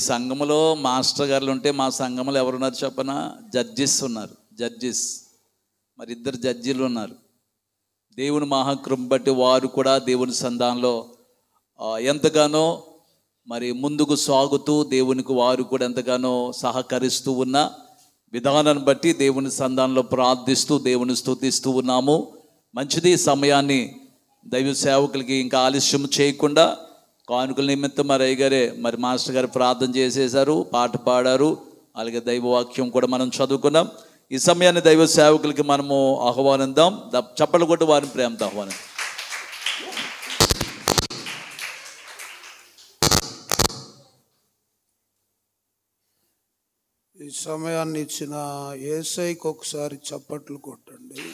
సంఘములో మాస్టర్ గారులు ఉంటే మా సంఘంలో ఎవరున్నారు చెప్పనా జడ్జిస్ ఉన్నారు జడ్జిస్ మరి ఇద్దరు జడ్జీలు ఉన్నారు దేవుని మహాకృప బట్టి వారు కూడా దేవుని సంధానంలో ఆ, ఎంతగానో మరి ముందుకు సాగుతూ దేవునికి వారు కూడా ఎంతగానో సహకరిస్తూ ఉన్న విధానాన్ని బట్టి దేవుని సంధానంలో ప్రార్థిస్తూ దేవుని స్తుతిస్తూ ఉన్నాము మంచిది ఈ సమయాన్ని దైవ సేవకులకి ఇంకా ఆలస్యం చేయకుండా కానుకల నిమిత్తం మరి అయ్యగారే మరి మాస్టర్ గారు ప్రార్థన చేసేశారు పాట పాడారు అలాగే దైవవాక్యం కూడా మనం చదువుకున్నాం ఈ సమయాన్ని దైవ సేవకులకి మనము ఆహ్వానిద్దాం ద- చప్పట్లు కొట్టి వారిని ప్రేమతో ఆహ్వానిద్దాం ఈ సమయాన్ని ఇచ్చిన ఏసైకి ఒకసారి చప్పట్లు కొట్టండి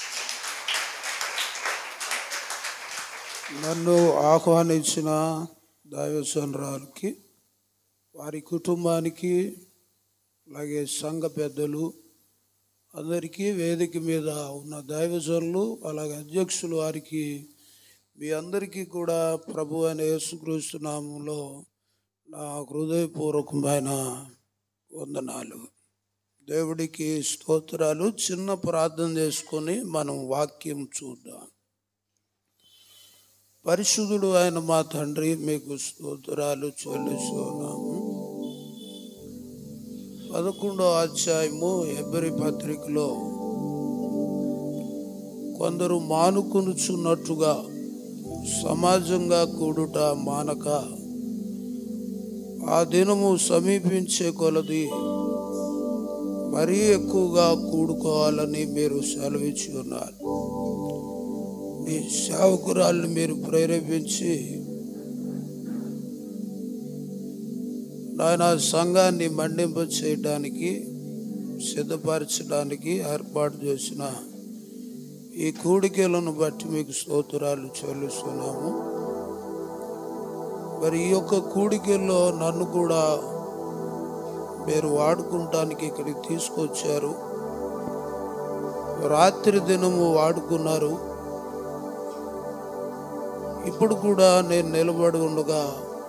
నన్ను ఆహ్వానించిన దైవసనరాలకి వారి కుటుంబానికి అలాగే సంఘ పెద్దలు అందరికీ వేదిక మీద ఉన్న దైవజనులు అలాగే అధ్యక్షులు వారికి మీ అందరికీ కూడా ప్రభు అయిన యేసుక్రీస్తు నామంలో నా హృదయపూర్వకమైన వందనాలు దేవుడికి స్తోత్రాలు చిన్న ప్రార్థన చేసుకొని మనం వాక్యం చూద్దాం పరిశుద్ధుడు ఆయన మా తండ్రి మీకు స్తోత్రాలు చెల్లిస్తున్నాము పదకొండో అధ్యాయము ఎబ్రి పత్రికలో కొందరు మానుకొనుచున్నట్టుగా సమాజంగా కూడుట మానక ఆ దినము సమీపించే కొలది మరీ ఎక్కువగా కూడుకోవాలని మీరు సెలవిచ్చి ఉన్నారు మీ సేవకురాలను మీరు ప్రేరేపించి నాయన సంఘాన్ని మండింప చేయడానికి సిద్ధపరచడానికి ఏర్పాటు చేసిన ఈ కూడికలను బట్టి మీకు స్తోత్రాలు చెల్లిస్తున్నాము మరి ఈ యొక్క కూడికల్లో నన్ను కూడా మీరు వాడుకుంటానికి ఇక్కడికి తీసుకొచ్చారు రాత్రి దినము వాడుకున్నారు ఇప్పుడు కూడా నేను నిలబడి ఉండగా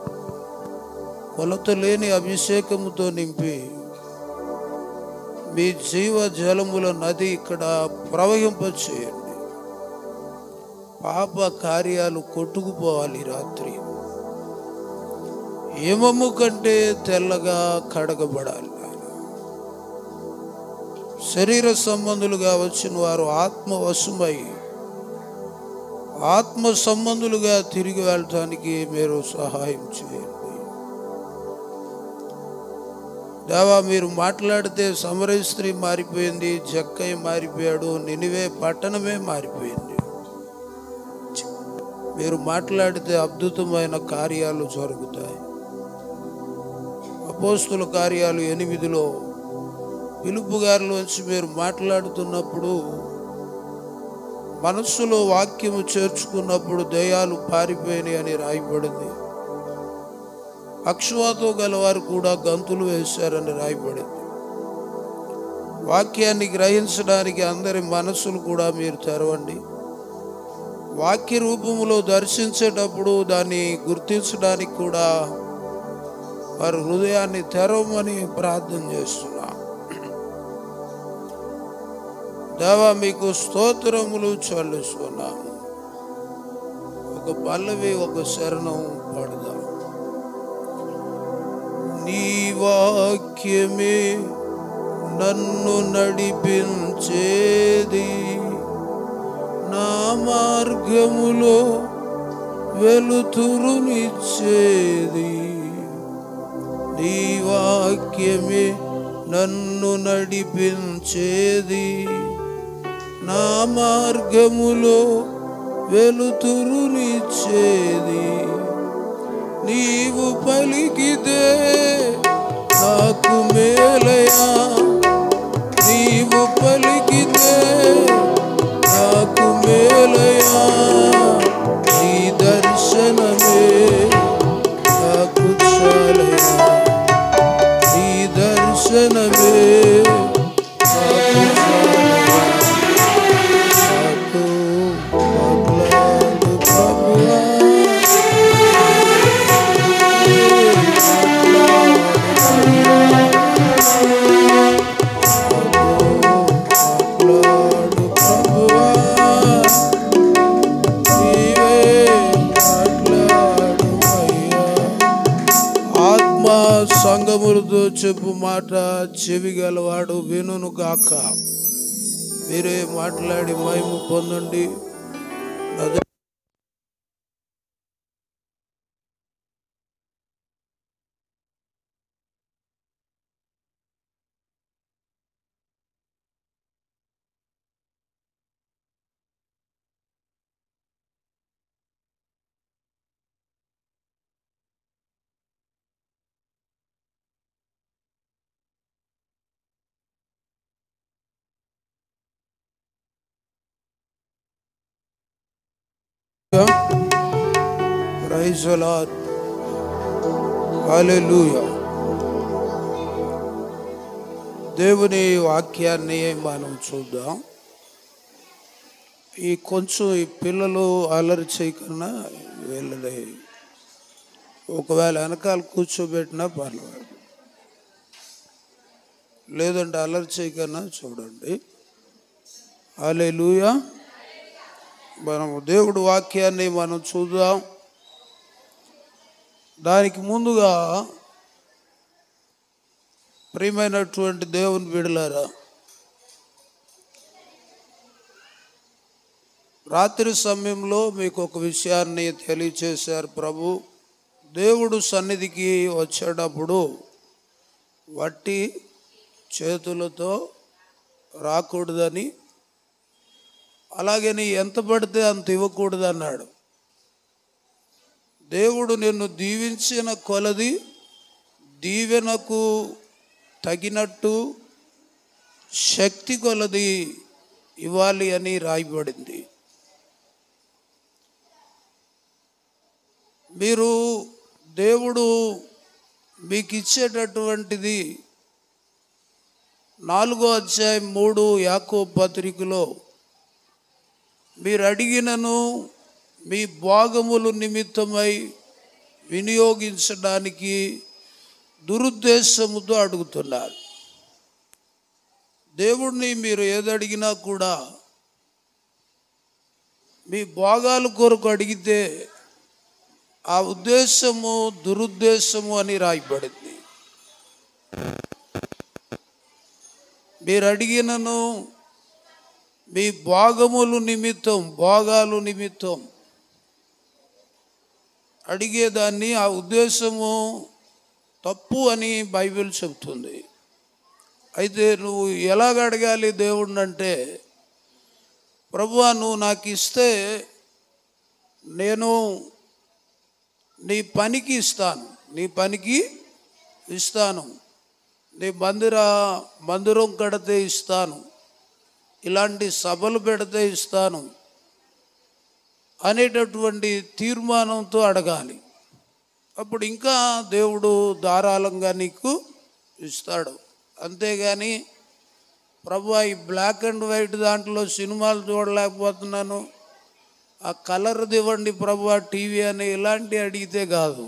కొలత లేని అభిషేకముతో నింపి మీ జీవ జలముల నది ఇక్కడ ప్రవహింపచేయండి పాప కార్యాలు కొట్టుకుపోవాలి ఈ రాత్రి ఏమమ్ము కంటే తెల్లగా కడగబడాలి నాయన. శరీర సంబంధులుగా వచ్చిన వారు ఆత్మ వశమై ఆత్మ సంబంధులుగా తిరిగి వెళ్ళటానికి మీరు సహాయం చేయండి దేవా మీరు మాట్లాడితే సమరయ స్త్రీ మారిపోయింది జక్కయ్య మారిపోయాడు నినివే పట్టణమే మారిపోయింది మీరు మాట్లాడితే అద్భుతమైన కార్యాలు జరుగుతాయి అపోస్తుల కార్యాలు ఎనిమిదిలో పిలుపు గారిలోంచి మీరు మాట్లాడుతున్నప్పుడు మనస్సులో వాక్యము చేర్చుకున్నప్పుడు దయాలు పారిపోయినాయి అని రాయబడింది పక్షవాతం గలవారు కూడా గంతులు వేశారని రాయబడింది వాక్యాన్ని గ్రహించడానికి అందరి మనస్సులు కూడా మీరు తెరవండి వాక్య రూపములో దర్శించేటప్పుడు దాన్ని గుర్తించడానికి కూడా వారి హృదయాన్ని తెరవమని ప్రార్థన చేస్తున్నా దేవా మీకు స్తోత్రములు చెల్లిస్తున్నాము ఒక పల్లవి ఒక శరణం పడదాం నీ వాక్యమే నన్ను నడిపించేది నా మార్గములో వెలుతురునిచ్చేది నీ వాక్యమే నన్ను నడిపించేది నా మార్గములో వెలుతురునిచ్చేది నీవు పలికితే నాకు మేలయా నీవు పలికితే నాకు మేలయా నీ దర్శనమే నాకు చాలయా నీ దర్శనమే నాకు చాలయా నాతో మాట్లాడు ప్రభువా మా సంగములతో చెప్పు మాట చెవిగలవాడు వినును గాక మీరే మాట్లాడి మహిమ పొందండి అదే ప్రైజ్ లార్డ్ హల్లెలూయా దేవుని వాక్యాన్ని మనం చూద్దాం ఈ కొంచెం ఈ పిల్లలు అల్లరి చేయకన్నా వెళ్ళలే ఒకవేళ వెనకాల కూర్చోబెట్టినా పర్వాలేదు లేదంటే అల్లరి చేయకన్నా చూడండి హల్లెలూయా మనం దేవుడు వాక్యాన్ని మనం చూద్దాం దానికి ముందుగా ప్రియమైనటువంటి దేవుని బిడలారా రాత్రి సమయంలో మీకు ఒక విషయాన్ని తెలియచేశారు ప్రభు దేవుడు సన్నిధికి వచ్చేటప్పుడు వట్టి చేతులతో రాకూడదని అలాగే నీ ఎంత పడితే అంత ఇవ్వకూడదు అన్నాడు దేవుడు నిన్ను దీవించిన కొలది దీవెనకు తగినట్టు శక్తి కొలది ఇవ్వాలి అని రాయబడింది మీరు దేవుడు మీకు ఇచ్చేటటువంటిది నాలుగో అధ్యాయం మూడు యాకో పత్రికలో మీరు అడిగినను మీ భాగములు నిమిత్తమై వినియోగించడానికి దురుద్దేశముతో అడుగుతున్నారు దేవుడిని మీరు ఏది అడిగినా కూడా మీ భాగాల కొరకు అడిగితే ఆ ఉద్దేశము దురుద్దేశము అని రాయబడింది మీరు అడిగినను మీ భాగములు నిమిత్తం భాగాలు నిమిత్తం అడిగేదాన్ని ఆ ఉద్దేశము తప్పు అని బైబిల్ చెబుతుంది అయితే నువ్వు ఎలాగ అడగాలి దేవుడిని అంటే ప్రభువా నువ్వు నాకు ఇస్తే నేను నీ పనికి ఇస్తాను నీ పనికి ఇస్తాను నీ మందిర మందిరం కడితే ఇస్తాను ఇలాంటి సభలు పెడితే ఇస్తాను అనేటటువంటి తీర్మానంతో అడగాలి అప్పుడు ఇంకా దేవుడు ధారాళంగా నీకు ఇస్తాడు అంతేగాని ప్రభు ఈ బ్లాక్ అండ్ వైట్ దాంట్లో సినిమాలు చూడలేకపోతున్నాను ఆ కలర్ది ఇవ్వండి ప్రభు టీవీ అని ఇలాంటి అడిగితే కాదు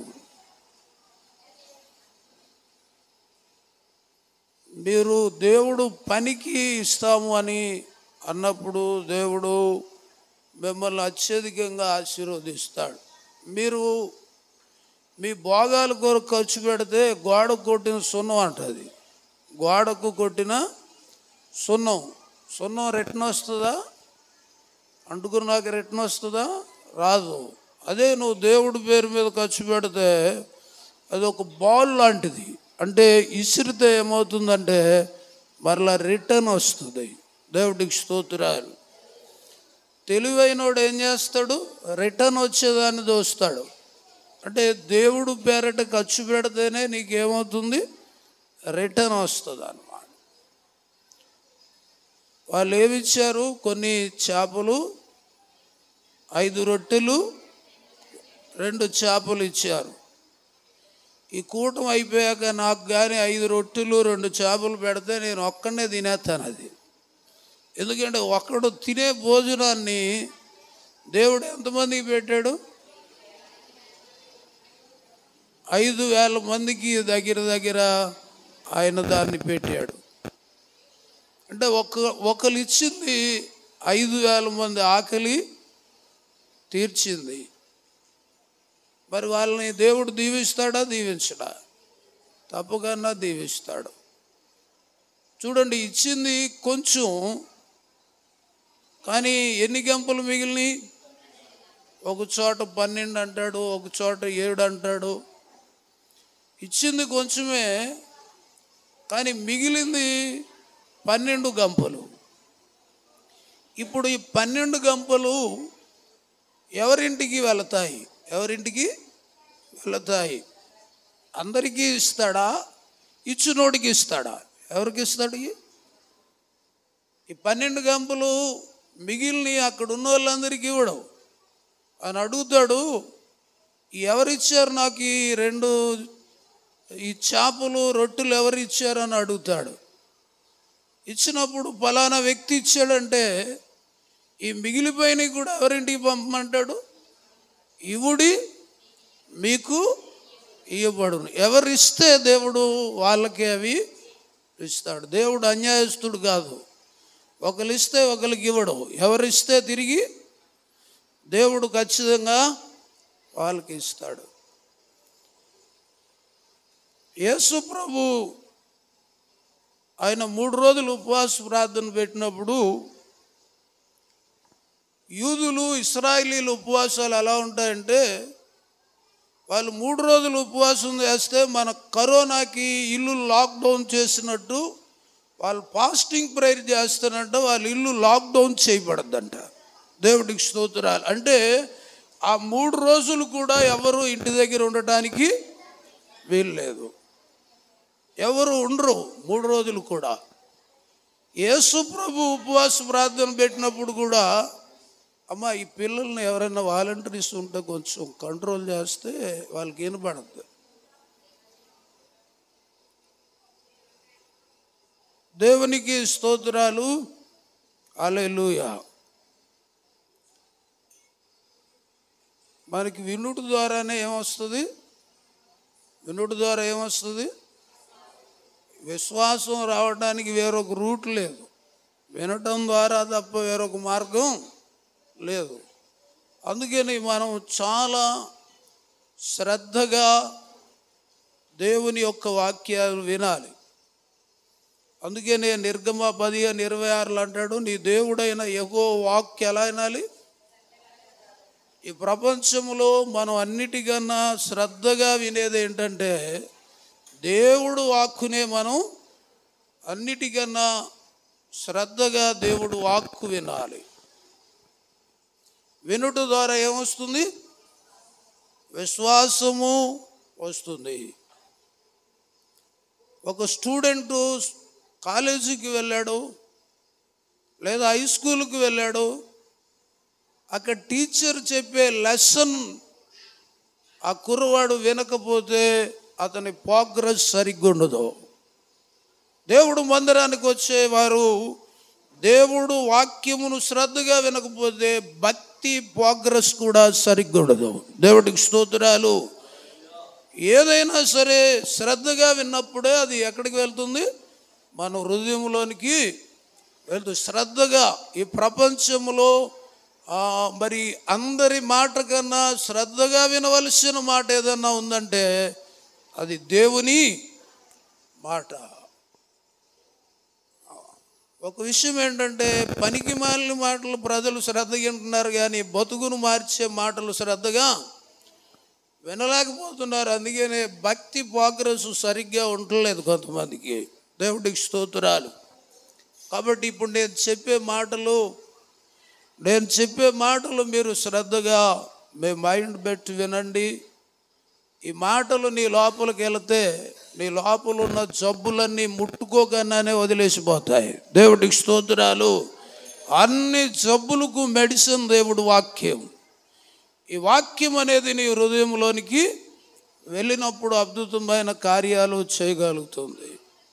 మీరు దేవుడు పనికి ఇస్తాము అని అన్నప్పుడు దేవుడు మిమ్మల్ని అత్యధికంగా ఆశీర్వదిస్తాడు మీరు మీ భోగాల కొరకు ఖర్చు పెడితే గోడకు కొట్టిన సున్నం అంటది గోడకు కొట్టిన సున్నం సున్నం రిటర్న్ వస్తుందా అంటుకున్నాక రిటర్న్ వస్తుందా రాదు అదే నువ్వు దేవుడి పేరు మీద ఖర్చు పెడితే అది ఒక బాల్ లాంటిది అంటే ఇసిరితే ఏమవుతుందంటే మరలా రిటర్న్ వస్తుంది దేవుడికి స్తోత్రాలు తెలివైనోడు ఏం చేస్తాడు రిటర్న్ వచ్చేదాన్ని దోస్తాడు అంటే దేవుడు పేరట ఖర్చు పెడితేనే నీకేమవుతుంది రిటర్న్ వస్తుంది అన్నమాట వాళ్ళు ఏమిచ్చారు కొన్ని చేపలు ఐదు రొట్టెలు రెండు చేపలు ఇచ్చారు ఈ కూటం అయిపోయాక నాకు కానీ ఐదు రొట్టెలు రెండు చేపలు పెడితే నేను ఒక్కడనే తినేస్తాను అది ఎందుకంటే ఒక్కడు తినే భోజనాన్ని దేవుడు ఎంతమందికి పెట్టాడు ఐదు వేల మందికి దగ్గర దగ్గర ఆయన దాన్ని పెట్టాడు అంటే ఒక ఒకరు ఇచ్చింది ఐదు వేల మంది ఆకలి తీర్చింది మరి వాళ్ళని దేవుడు దీవిస్తాడా దీవించడా తప్పకన్నా దీవిస్తాడు చూడండి ఇచ్చింది కొంచెం కానీ ఎన్ని గంపలు మిగిలినాయి ఒక చోట పన్నెండు అంటాడు ఒక చోట ఏడు అంటాడు ఇచ్చింది కొంచెమే కానీ మిగిలింది పన్నెండు గంపలు ఇప్పుడు ఈ పన్నెండు గంపలు ఎవరింటికి వెళతాయి ఎవరింటికి వెళతాయి అందరికీ ఇస్తాడా ఇచ్చినోడికి ఇస్తాడా ఎవరికి ఇస్తాడు ఇవి? ఈ పన్నెండు గంపలు మిగిలిన అక్కడ ఉన్న వాళ్ళందరికీ ఇవ్వడం అని అడుగుతాడు ఎవరిచ్చారు నాకు ఈ రెండు ఈ చేపలు రొట్టెలు ఎవరు ఇచ్చారు అని అడుగుతాడు ఇచ్చినప్పుడు ఫలానా వ్యక్తి ఇచ్చాడంటే ఈ మిగిలిపోయినవి కూడా ఎవరింటికి పంపమంటాడు ఇవుడి మీకు ఇవ్వబడును ఎవరు ఇస్తే దేవుడు వాళ్ళకి అవి ఇస్తాడు దేవుడు అన్యాయస్తుడు కాదు ఒకరు ఇస్తే ఒకరికి ఇవ్వడు ఎవరు ఇస్తే తిరిగి దేవుడు ఖచ్చితంగా వాళ్ళకి ఇస్తాడు యేసు ప్రభు ఆయన మూడు రోజులు ఉపవాస ప్రార్థన పెట్టినప్పుడు యూదులు ఇస్రాయిలీలు ఉపవాసాలు ఎలా ఉంటాయంటే వాళ్ళు మూడు రోజులు ఉపవాసం చేస్తే మన కరోనాకి ఇల్లు లాక్డౌన్ చేసినట్టు వాళ్ళు ఫాస్టింగ్ ప్రేయర్ చేస్తున్నట్టు వాళ్ళ ఇల్లు లాక్డౌన్ చేయబడద్దంట దేవుడికి స్తోత్రాలు అంటే ఆ మూడు రోజులు కూడా ఎవరు ఇంటి దగ్గర ఉండటానికి వీల్లేదు ఎవరు ఉండరు మూడు రోజులు కూడా యేసు ప్రభు ఉపవాస ప్రార్థన పెట్టినప్పుడు కూడా అమ్మ ఈ పిల్లల్ని ఎవరైనా వాలంటీర్స్ ఉంటే కొంచెం కంట్రోల్ చేస్తే వాళ్ళకి వినపడద్దు దేవునికి స్తోత్రాలు అలెలుయా మనకి వినుడు ద్వారానే ఏమొస్తుంది వినుడు ద్వారా ఏమొస్తుంది విశ్వాసం రావడానికి వేరొక రూట్ లేదు వినటం ద్వారా తప్ప వేరొక మార్గం లేదు అందుకని మనం చాలా శ్రద్ధగా దేవుని యొక్క వాక్యాలు వినాలి అందుకనే నిర్గమ పదిహేను ఇరవై ఆరులు అంటాడు నీ దేవుడైన ఎగో వాక్య ఎలా వినాలి ఈ ప్రపంచంలో మనం అన్నిటికన్నా శ్రద్ధగా వినేది ఏంటంటే దేవుడు వాక్కునే మనం అన్నిటికన్నా శ్రద్ధగా దేవుడు వాక్కు వినాలి వినుట ద్వారా ఏమొస్తుంది విశ్వాసము వస్తుంది ఒక స్టూడెంటు కాలేజీకి వెళ్ళాడు లేదా హై స్కూల్కి వెళ్ళాడు అక్కడ టీచర్ చెప్పే లెసన్ ఆ కుర్రవాడు వినకపోతే అతని ప్రోగ్రెస్ సరిగ్గా ఉండదు దేవుడు మందిరానికి వచ్చేవారు దేవుడు వాక్యమును శ్రద్ధగా వినకపోతే భక్తి ప్రోగ్రెస్ కూడా సరిగ్గా ఉండదు దేవుడికి స్తోత్రాలు ఏదైనా సరే శ్రద్ధగా విన్నప్పుడే అది ఎక్కడికి వెళ్తుంది మన హృదయంలోనికి వెళ్తుంది శ్రద్ధగా ఈ ప్రపంచంలో ఆ, మరి అందరి మాట కన్నా శ్రద్ధగా వినవలసిన మాట ఏదన్నా ఉందంటే అది దేవుని మాట ఒక విషయం ఏంటంటే పనికి మాలిన మాటలు ప్రజలు శ్రద్ధగా వింటున్నారు కానీ బతుకును మార్చే మాటలు శ్రద్ధగా వినలేకపోతున్నారు అందుకనే భక్తి ప్రోగ్రెస్ సరిగ్గా ఉండలేదు కొంతమందికి దేవుడికి స్తోత్రాలు కాబట్టి ఇప్పుడు నేను చెప్పే మాటలు నేను చెప్పే మాటలు మీరు శ్రద్ధగా మీ మైండ్ పెట్టి వినండి ఈ మాటలు నీ లోపలికి వెళితే నీ లోపల ఉన్న జబ్బులన్నీ ముట్టుకోగానే వదిలేసిపోతాయి దేవుడికి స్తోత్రాలు అన్ని జబ్బులకు మెడిసిన్ దేవుడు వాక్యం ఈ వాక్యం అనేది నీ హృదయంలోనికి వెళ్ళినప్పుడు అద్భుతమైన కార్యాలు చేయగలుగుతుంది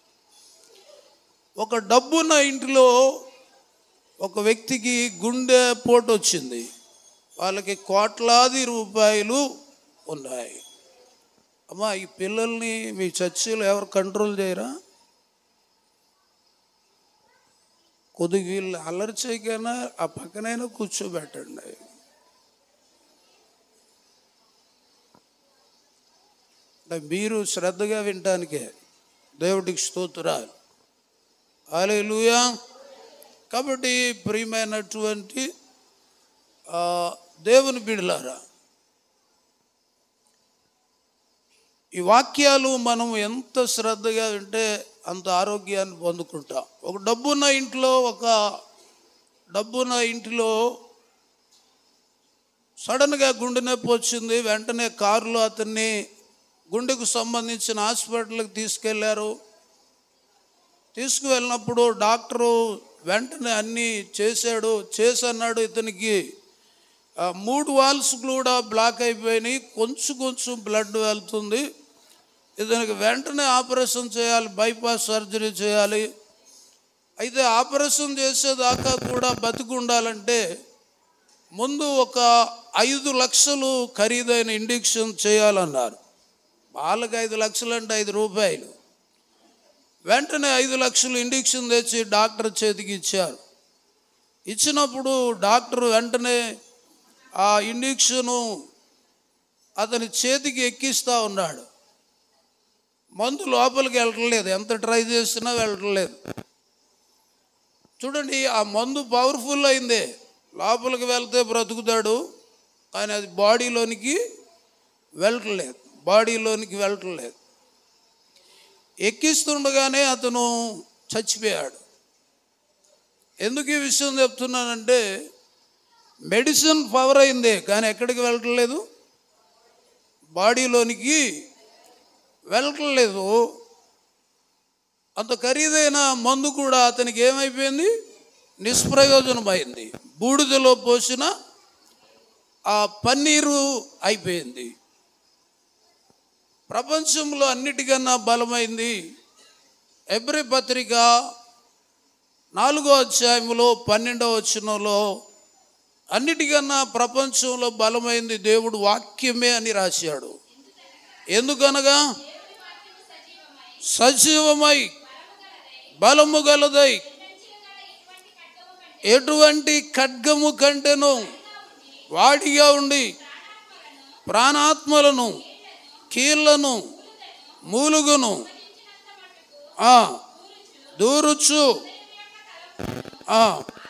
ఒక డబ్బున్న ఇంటిలో ఒక వ్యక్తికి గుండె పోటు వచ్చింది వాళ్ళకి కోట్లాది రూపాయలు ఉన్నాయి అమ్మా ఈ పిల్లల్ని మీ చర్చిలో ఎవరు కంట్రోల్ చేయరా కొద్దిగా వీళ్ళు అల్లరి చేయకైనా ఆ పక్కనైనా కూర్చోబెట్టండి అంటే మీరు శ్రద్ధగా వినటానికే దేవుడికి స్తోత్రాలు హల్లెలూయా కాబట్టి ప్రియమైనటువంటి ఆ, దేవుని బిడలారా ఈ వాక్యాలు మనం ఎంత శ్రద్ధగా వింటే అంత ఆరోగ్యాన్ని పొందుకుంటాం ఒక డబ్బున్న ఇంట్లో ఒక డబ్బున్న ఇంటిలో సడన్గా గుండె నొప్పి వచ్చింది వెంటనే కారులో అతన్ని గుండెకు సంబంధించిన హాస్పిటల్కి తీసుకెళ్లారు తీసుకువెళ్ళినప్పుడు డాక్టరు వెంటనే అన్నీ చేశాడు చేసి అన్నాడు ఇతనికి ఆ, మూడు వాల్స్ కూడా బ్లాక్ అయిపోయినాయి కొంచెం కొంచెం బ్లడ్ వెళ్తుంది ఇతనికి వెంటనే ఆపరేషన్ చేయాలి బైపాస్ సర్జరీ చేయాలి అయితే ఆపరేషన్ చేసేదాకా కూడా బతికి ఉండాలంటే ముందు ఒక ఐదు లక్షలు ఖరీదైన ఇండిక్షన్ చేయాలన్నారు వాళ్ళకి ఐదు లక్షలు అంటే ఐదు రూపాయలు వెంటనే ఐదు లక్షలు ఇండిక్షన్ తెచ్చి డాక్టర్ చేతికి ఇచ్చారు ఇచ్చినప్పుడు డాక్టర్ వెంటనే ఆ ఇండిక్షను అతని చేతికి ఎక్కిస్తూ ఉన్నాడు మందు లోపలికి వెళ్ళట్లేదు ఎంత ట్రై చేసినా వెళ్ళట్లేదు చూడండి ఆ మందు పవర్ఫుల్ అయిందే లోపలికి వెళ్తే బ్రతుకుతాడు కానీ అది బాడీలోనికి వెళ్ళట్లేదు బాడీలోనికి వెళ్ళట్లేదు ఎక్కిస్తుండగానే అతను చచ్చిపోయాడు ఎందుకు ఈ విషయం చెప్తున్నానంటే మెడిసిన్ పవర్ అయిందే కానీ ఎక్కడికి వెళ్ళట్లేదు బాడీలోనికి వెళ్ళట్లేదు అంత ఖరీదైన మందు కూడా అతనికి ఏమైపోయింది నిష్ప్రయోజనమైంది బూడిదలో పోసిన ఆ పన్నీరు అయిపోయింది ప్రపంచంలో అన్నిటికన్నా బలమైంది ఎబ్రి పత్రిక నాలుగో అధ్యాయంలో పన్నెండవ వచనంలో అన్నిటికన్నా ప్రపంచంలో బలమైంది దేవుడు వాక్యమే అని రాశాడు ఎందుకనగా సజీవమై బలము గలదై ఎటువంటి ఖడ్గము కంటెను వాడిగా ఉండి ప్రాణాత్మలను కీళ్లను మూలుగును ఆ, దూరుచు ఆ,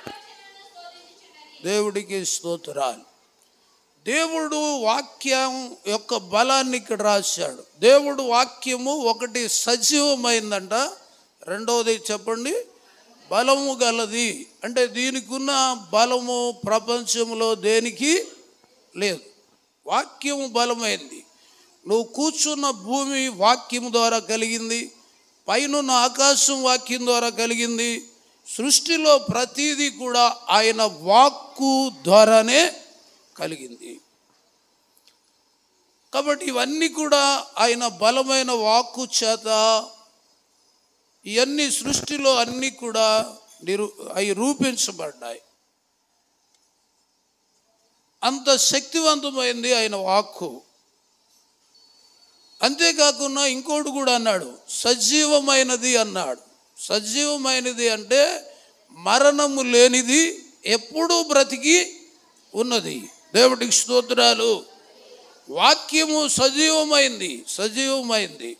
దేవుడికి స్తోత్రాలు దేవుడు వాక్యం యొక్క బలాన్ని ఇక్కడ రాశాడు దేవుడు వాక్యము ఒకటి సజీవమైందంట రెండవది చెప్పండి బలము గలది అంటే దీనికి ఉన్న బలము ప్రపంచంలో దేనికి లేదు వాక్యము బలమైంది నువ్వు కూర్చున్న భూమి వాక్యం ద్వారా కలిగింది పైనున్న ఆకాశం వాక్యం ద్వారా కలిగింది సృష్టిలో ప్రతిదీ కూడా ఆయన వాక్కు ద్వారానే కలిగింది కాబట్టి ఇవన్నీ కూడా ఆయన బలమైన వాక్కు చేత ఇవన్నీ సృష్టిలో అన్నీ కూడా నిరు అవి రూపించబడ్డాయి అంత శక్తివంతమైంది ఆయన వాక్కు అంతేకాకుండా ఇంకోటి కూడా అన్నాడు సజీవమైనది అన్నాడు సజీవమైనది అంటే మరణము లేనిది ఎప్పుడూ బ్రతికి ఉన్నది దేవుడికి స్తోత్రాలు వాక్యము సజీవమైంది సజీవమైంది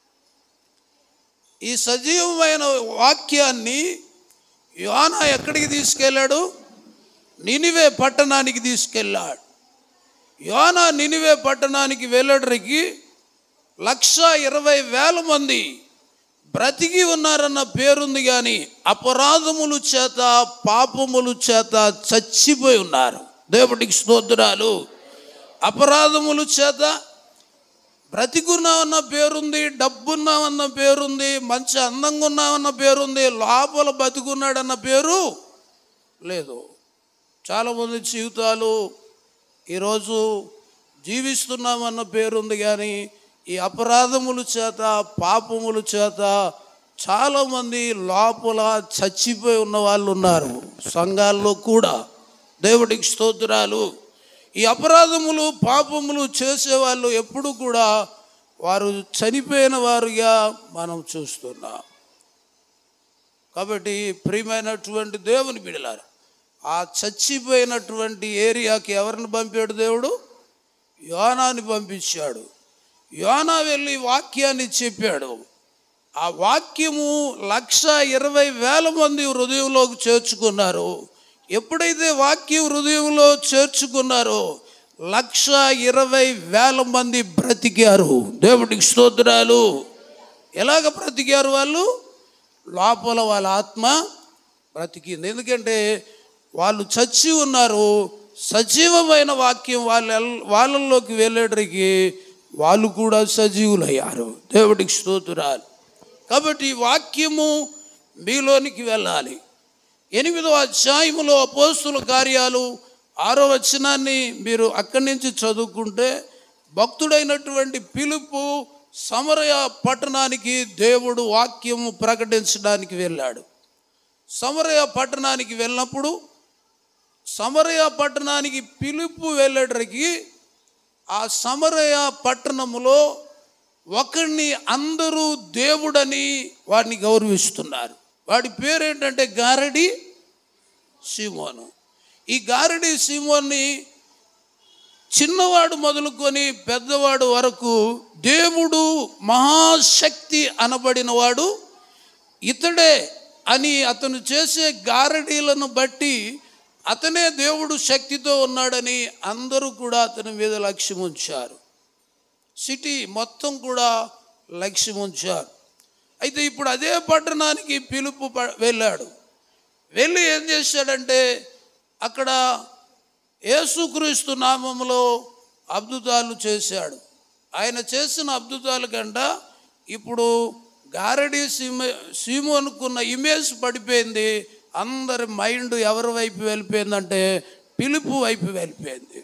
ఈ సజీవమైన వాక్యాన్ని యోనా ఎక్కడికి తీసుకెళ్ళాడు నినివే పట్టణానికి తీసుకెళ్ళాడు యోనా నినివే పట్టణానికి వెళ్ళడానికి లక్ష ఇరవై వేల మంది బ్రతికి ఉన్నారన్న పేరుంది కానీ అపరాధములు చేత పాపములు చేత చచ్చిపోయి ఉన్నారు దేవుడికి స్తోత్రాలు అపరాధముల చేత బ్రతికున్నామన్న పేరుంది డబ్బున్నామన్న పేరుంది మంచి అందంగా ఉన్నామన్న పేరుంది లోపల బతికున్నాడన్న పేరు లేదు చాలామంది జీవితాలు ఈరోజు జీవిస్తున్నామన్న పేరుంది కానీ ఈ అపరాధముల చేత పాపముల చేత చాలామంది లోపల చచ్చిపోయి ఉన్న వాళ్ళు ఉన్నారు సంఘాల్లో కూడా దేవుడికి స్తోత్రాలు ఈ అపరాధములు పాపములు చేసేవాళ్ళు ఎప్పుడు కూడా వారు చనిపోయిన వారుగా మనం చూస్తున్నాం కాబట్టి ప్రియమైనటువంటి దేవుని బిడలారు ఆ చచ్చిపోయినటువంటి ఏరియాకి ఎవరిని పంపాడు దేవుడు యోనాని పంపించాడు యోనా వెళ్ళి వాక్యాన్ని చెప్పాడు ఆ వాక్యము లక్ష ఇరవై వేల మంది హృదయంలోకి చేర్చుకున్నారు ఎప్పుడైతే వాక్యం హృదయంలో చేర్చుకున్నారో లక్ష ఇరవై వేల మంది బ్రతికారు దేవుడికి స్తోత్రాలు ఎలాగ బ్రతికారు వాళ్ళు లోపల వాళ్ళ ఆత్మ బ్రతికింది ఎందుకంటే వాళ్ళు చచ్చి ఉన్నారు సజీవమైన వాక్యం వాళ్ళ వాళ్ళల్లోకి వెళ్ళేటరికి వాళ్ళు కూడా సజీవులయ్యారు దేవుడికి స్తోత్రాలు కాబట్టి ఈ వాక్యము మీలోనికి వెళ్ళాలి ఎనిమిదవ అధ్యాయములో అపోస్తుల కార్యాలు ఆరో వచనాన్ని మీరు అక్కడి నుంచి చదువుకుంటే భక్తుడైనటువంటి పిలుపు సమరయ పట్టణానికి దేవుడు వాక్యము ప్రకటించడానికి వెళ్ళాడు సమరయ పట్టణానికి వెళ్ళినప్పుడు సమరయ పట్టణానికి పిలుపు వెళ్ళేటరికి ఆ సమరయ పట్టణములో ఒకరిని అందరూ దేవుడని వాడిని గౌరవిస్తున్నారు వాడి పేరేంటంటే గారడి సీమోను ఈ గారడి సీమోన్ని చిన్నవాడు మొదలుకొని పెద్దవాడు వరకు దేవుడు మహాశక్తి అనబడినవాడు ఇతడే అని అతను చేసే గారడీలను బట్టి అతనే దేవుడు శక్తితో ఉన్నాడని అందరూ కూడా అతని మీద లక్ష్యం ఉంచారు సిటీ మొత్తం కూడా లక్ష్యం ఉంచారు అయితే ఇప్పుడు అదే పట్టణానికి పిలుపు ప- వెళ్ళాడు వెళ్ళి ఏం చేశాడంటే అక్కడ యేసుక్రీస్తు నామములో అద్భుతాలు చేశాడు ఆయన చేసిన అద్భుతాల కంట ఇప్పుడు గారడి సీమ సీము అనుకున్న ఇమేజ్ పడిపోయింది అందరి మైండ్ ఎవరి వైపు వెళ్ళిపోయిందంటే పిలుపు వైపు వెళ్ళిపోయింది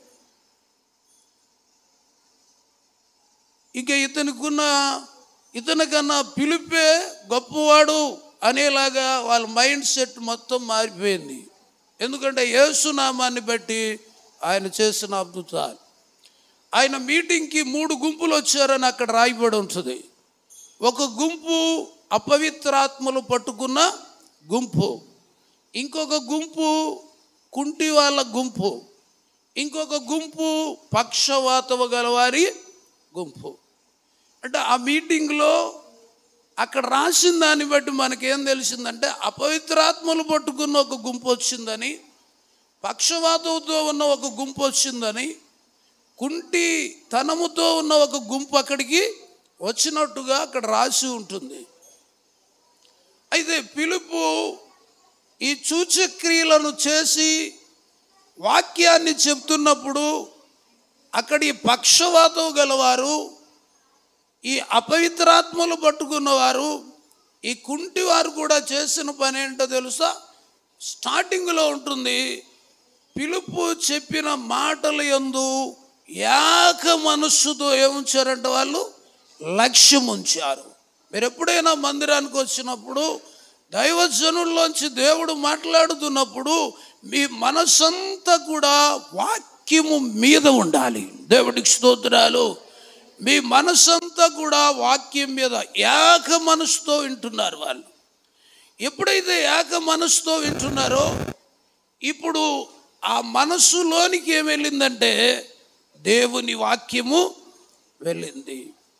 ఇక ఇతనికున్న ఇతనికన్నా పిలిపే గొప్పవాడు అనేలాగా వాళ్ళ మైండ్ సెట్ మొత్తం మారిపోయింది ఎందుకంటే యేసునామాన్ని బట్టి ఆయన చేసిన అద్భుతాలు ఆయన మీటింగ్కి మూడు గుంపులు వచ్చారని అక్కడ రాయబడి ఉంటుంది ఒక గుంపు అపవిత్రాత్మలు పట్టుకున్న గుంపు ఇంకొక గుంపు కుంటి వాళ్ళ గుంపు ఇంకొక గుంపు పక్షవాతము గలవారి గుంపు అంటే ఆ మీటింగ్లో అక్కడ రాసిన దాన్ని బట్టి మనకేం తెలిసిందంటే అపవిత్రాత్మలు పట్టుకున్న ఒక గుంపు వచ్చిందని పక్షవాతంతో ఉన్న ఒక గుంపు వచ్చిందని కుంటి తనముతో ఉన్న ఒక గుంపు అక్కడికి వచ్చినట్టుగా అక్కడ రాసి ఉంటుంది అయితే పిలుపు ఈ సూచక్రియలను చేసి వాక్యాన్ని చెప్తున్నప్పుడు అక్కడి పక్షవాతం గలవారు ఈ అపవిత్రాత్మలు పట్టుకున్నవారు ఈ కుంటి వారు కూడా చేసిన పని ఏంటో తెలుసా స్టార్టింగ్లో ఉంటుంది పిలుపు చెప్పిన మాటల యందు ఏక మనస్సుతో ఏముంచారంటే వాళ్ళు లక్ష్యం ఉంచారు మీరు ఎప్పుడైనా మందిరానికి వచ్చినప్పుడు దైవజనుల్లోంచి దేవుడు మాట్లాడుతున్నప్పుడు మీ మనసంతా కూడా వాక్యము మీద ఉండాలి దేవుడికి స్తోత్రాలు మీ మనసంతా కూడా వాక్యం మీద ఏక మనసుతో వింటున్నారు వాళ్ళు ఎప్పుడైతే ఏక మనసుతో వింటున్నారో ఇప్పుడు ఆ మనస్సులోనికి ఏం వెళ్ళిందంటే దేవుని వాక్యము వెళ్ళింది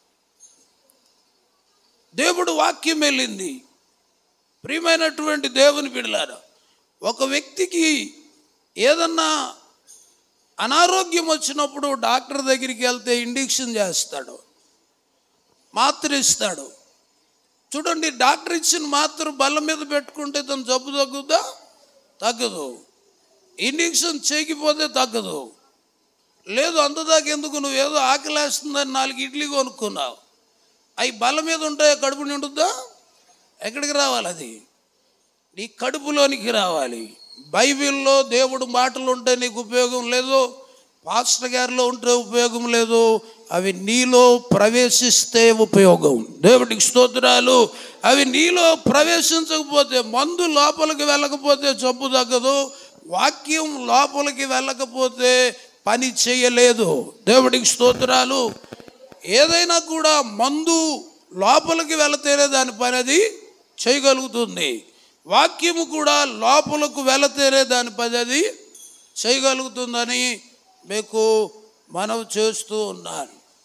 దేవుడు వాక్యం వెళ్ళింది ప్రియమైనటువంటి దేవుని బిడ్డలారా ఒక వ్యక్తికి ఏదన్నా అనారోగ్యం వచ్చినప్పుడు డాక్టర్ దగ్గరికి వెళ్తే ఇండిక్షన్ చేస్తాడు మాత్ర ఇస్తాడు చూడండి డాక్టర్ ఇచ్చిన మాత్ర బల్ల మీద పెట్టుకుంటే తను జబ్బు తగ్గుద్దా తగ్గదు ఇండిక్షన్ చేయకపోతే తగ్గదు లేదు అంతదాకా ఎందుకు నువ్వు ఏదో ఆకలేస్తుందని నాలుగు ఇడ్లీ కొనుక్కున్నావు అవి బల్ల మీద ఉంటాయో కడుపు నిండుద్దా ఎక్కడికి రావాలి అది నీ కడుపులోనికి రావాలి బైబిల్లో దేవుడు మాటలు ఉంటే నీకు ఉపయోగం లేదు పాస్టర్ గారిలో ఉంటే ఉపయోగం లేదు అవి నీలో ప్రవేశిస్తే ఉపయోగం దేవుడికి స్తోత్రాలు అవి నీలో ప్రవేశించకపోతే మందు లోపలికి వెళ్ళకపోతే జబ్బు తగ్గదు వాక్యం లోపలికి వెళ్ళకపోతే పని చేయలేదు దేవుడికి స్తోత్రాలు ఏదైనా కూడా మందు లోపలికి వెళితేనే దాని పని అది చేయగలుగుతుంది వాక్యము కూడా లోపలకు వెళితేనే దాని పని అది చేయగలుగుతుందని మీకు మనవి చేస్తూ ఉన్నాను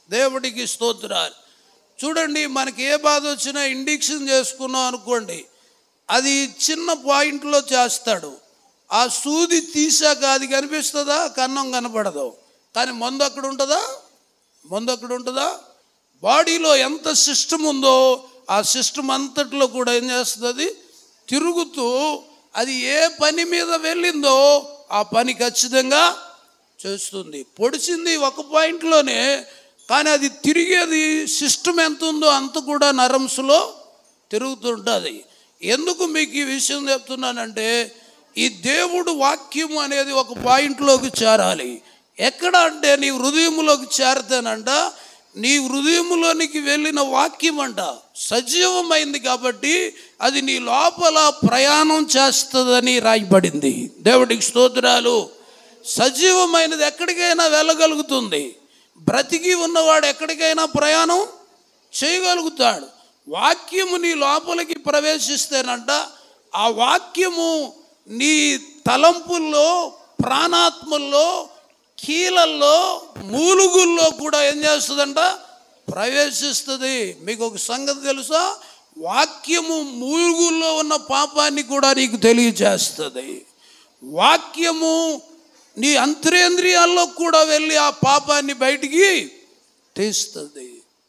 దేవుడికి స్తోత్రాలు చూడండి మనకి ఏ బాధ వచ్చినా ఇండిక్షన్ చేసుకున్నాం అనుకోండి అది చిన్న పాయింట్లో చేస్తాడు ఆ సూది తీసాక అది కనిపిస్తుందా కన్నం కనపడదు కానీ మందు అక్కడ ఉంటుందా మందు అక్కడ ఉంటుందా బాడీలో ఎంత సిస్టమ్ ఉందో ఆ సిస్టమ్ అంతట్లో కూడా ఏం చేస్తుంది తిరుగుతూ అది ఏ పని మీద వెళ్ళిందో ఆ పని ఖచ్చితంగా చేస్తుంది పొడిచింది ఒక పాయింట్లోనే కానీ అది తిరిగేది సిస్టమ్ ఎంత ఉందో అంత కూడా నరమ్స్లో తిరుగుతుంటుంది ఎందుకు మీకు ఈ విషయం చెప్తున్నానంటే ఈ దేవుడు వాక్యం అనేది ఒక పాయింట్లోకి చేరాలి ఎక్కడ అంటే నీ హృదయంలోకి చేరతానంట నీ హృదయంలోనికి వెళ్ళిన వాక్యం అంట సజీవమైంది కాబట్టి అది నీ లోపల ప్రయాణం చేస్తుందని రాయబడింది దేవుడికి స్తోత్రాలు సజీవమైనది ఎక్కడికైనా వెళ్ళగలుగుతుంది బ్రతికి ఉన్నవాడు ఎక్కడికైనా ప్రయాణం చేయగలుగుతాడు వాక్యము నీ లోపలికి ప్రవేశిస్తేనంట ఆ వాక్యము నీ తలంపుల్లో ప్రాణాత్మల్లో కీలల్లో మూలుగుల్లో కూడా ఏం చేస్తుందంట ప్రవేశిస్తుంది మీకు ఒక సంగతి తెలుసా వాక్యము మూలుగుల్లో ఉన్న పాపాన్ని కూడా నీకు తెలియజేస్తుంది వాక్యము నీ అంతరేంద్రియాల్లో కూడా వెళ్ళి ఆ పాపాన్ని బయటికి తీస్తుంది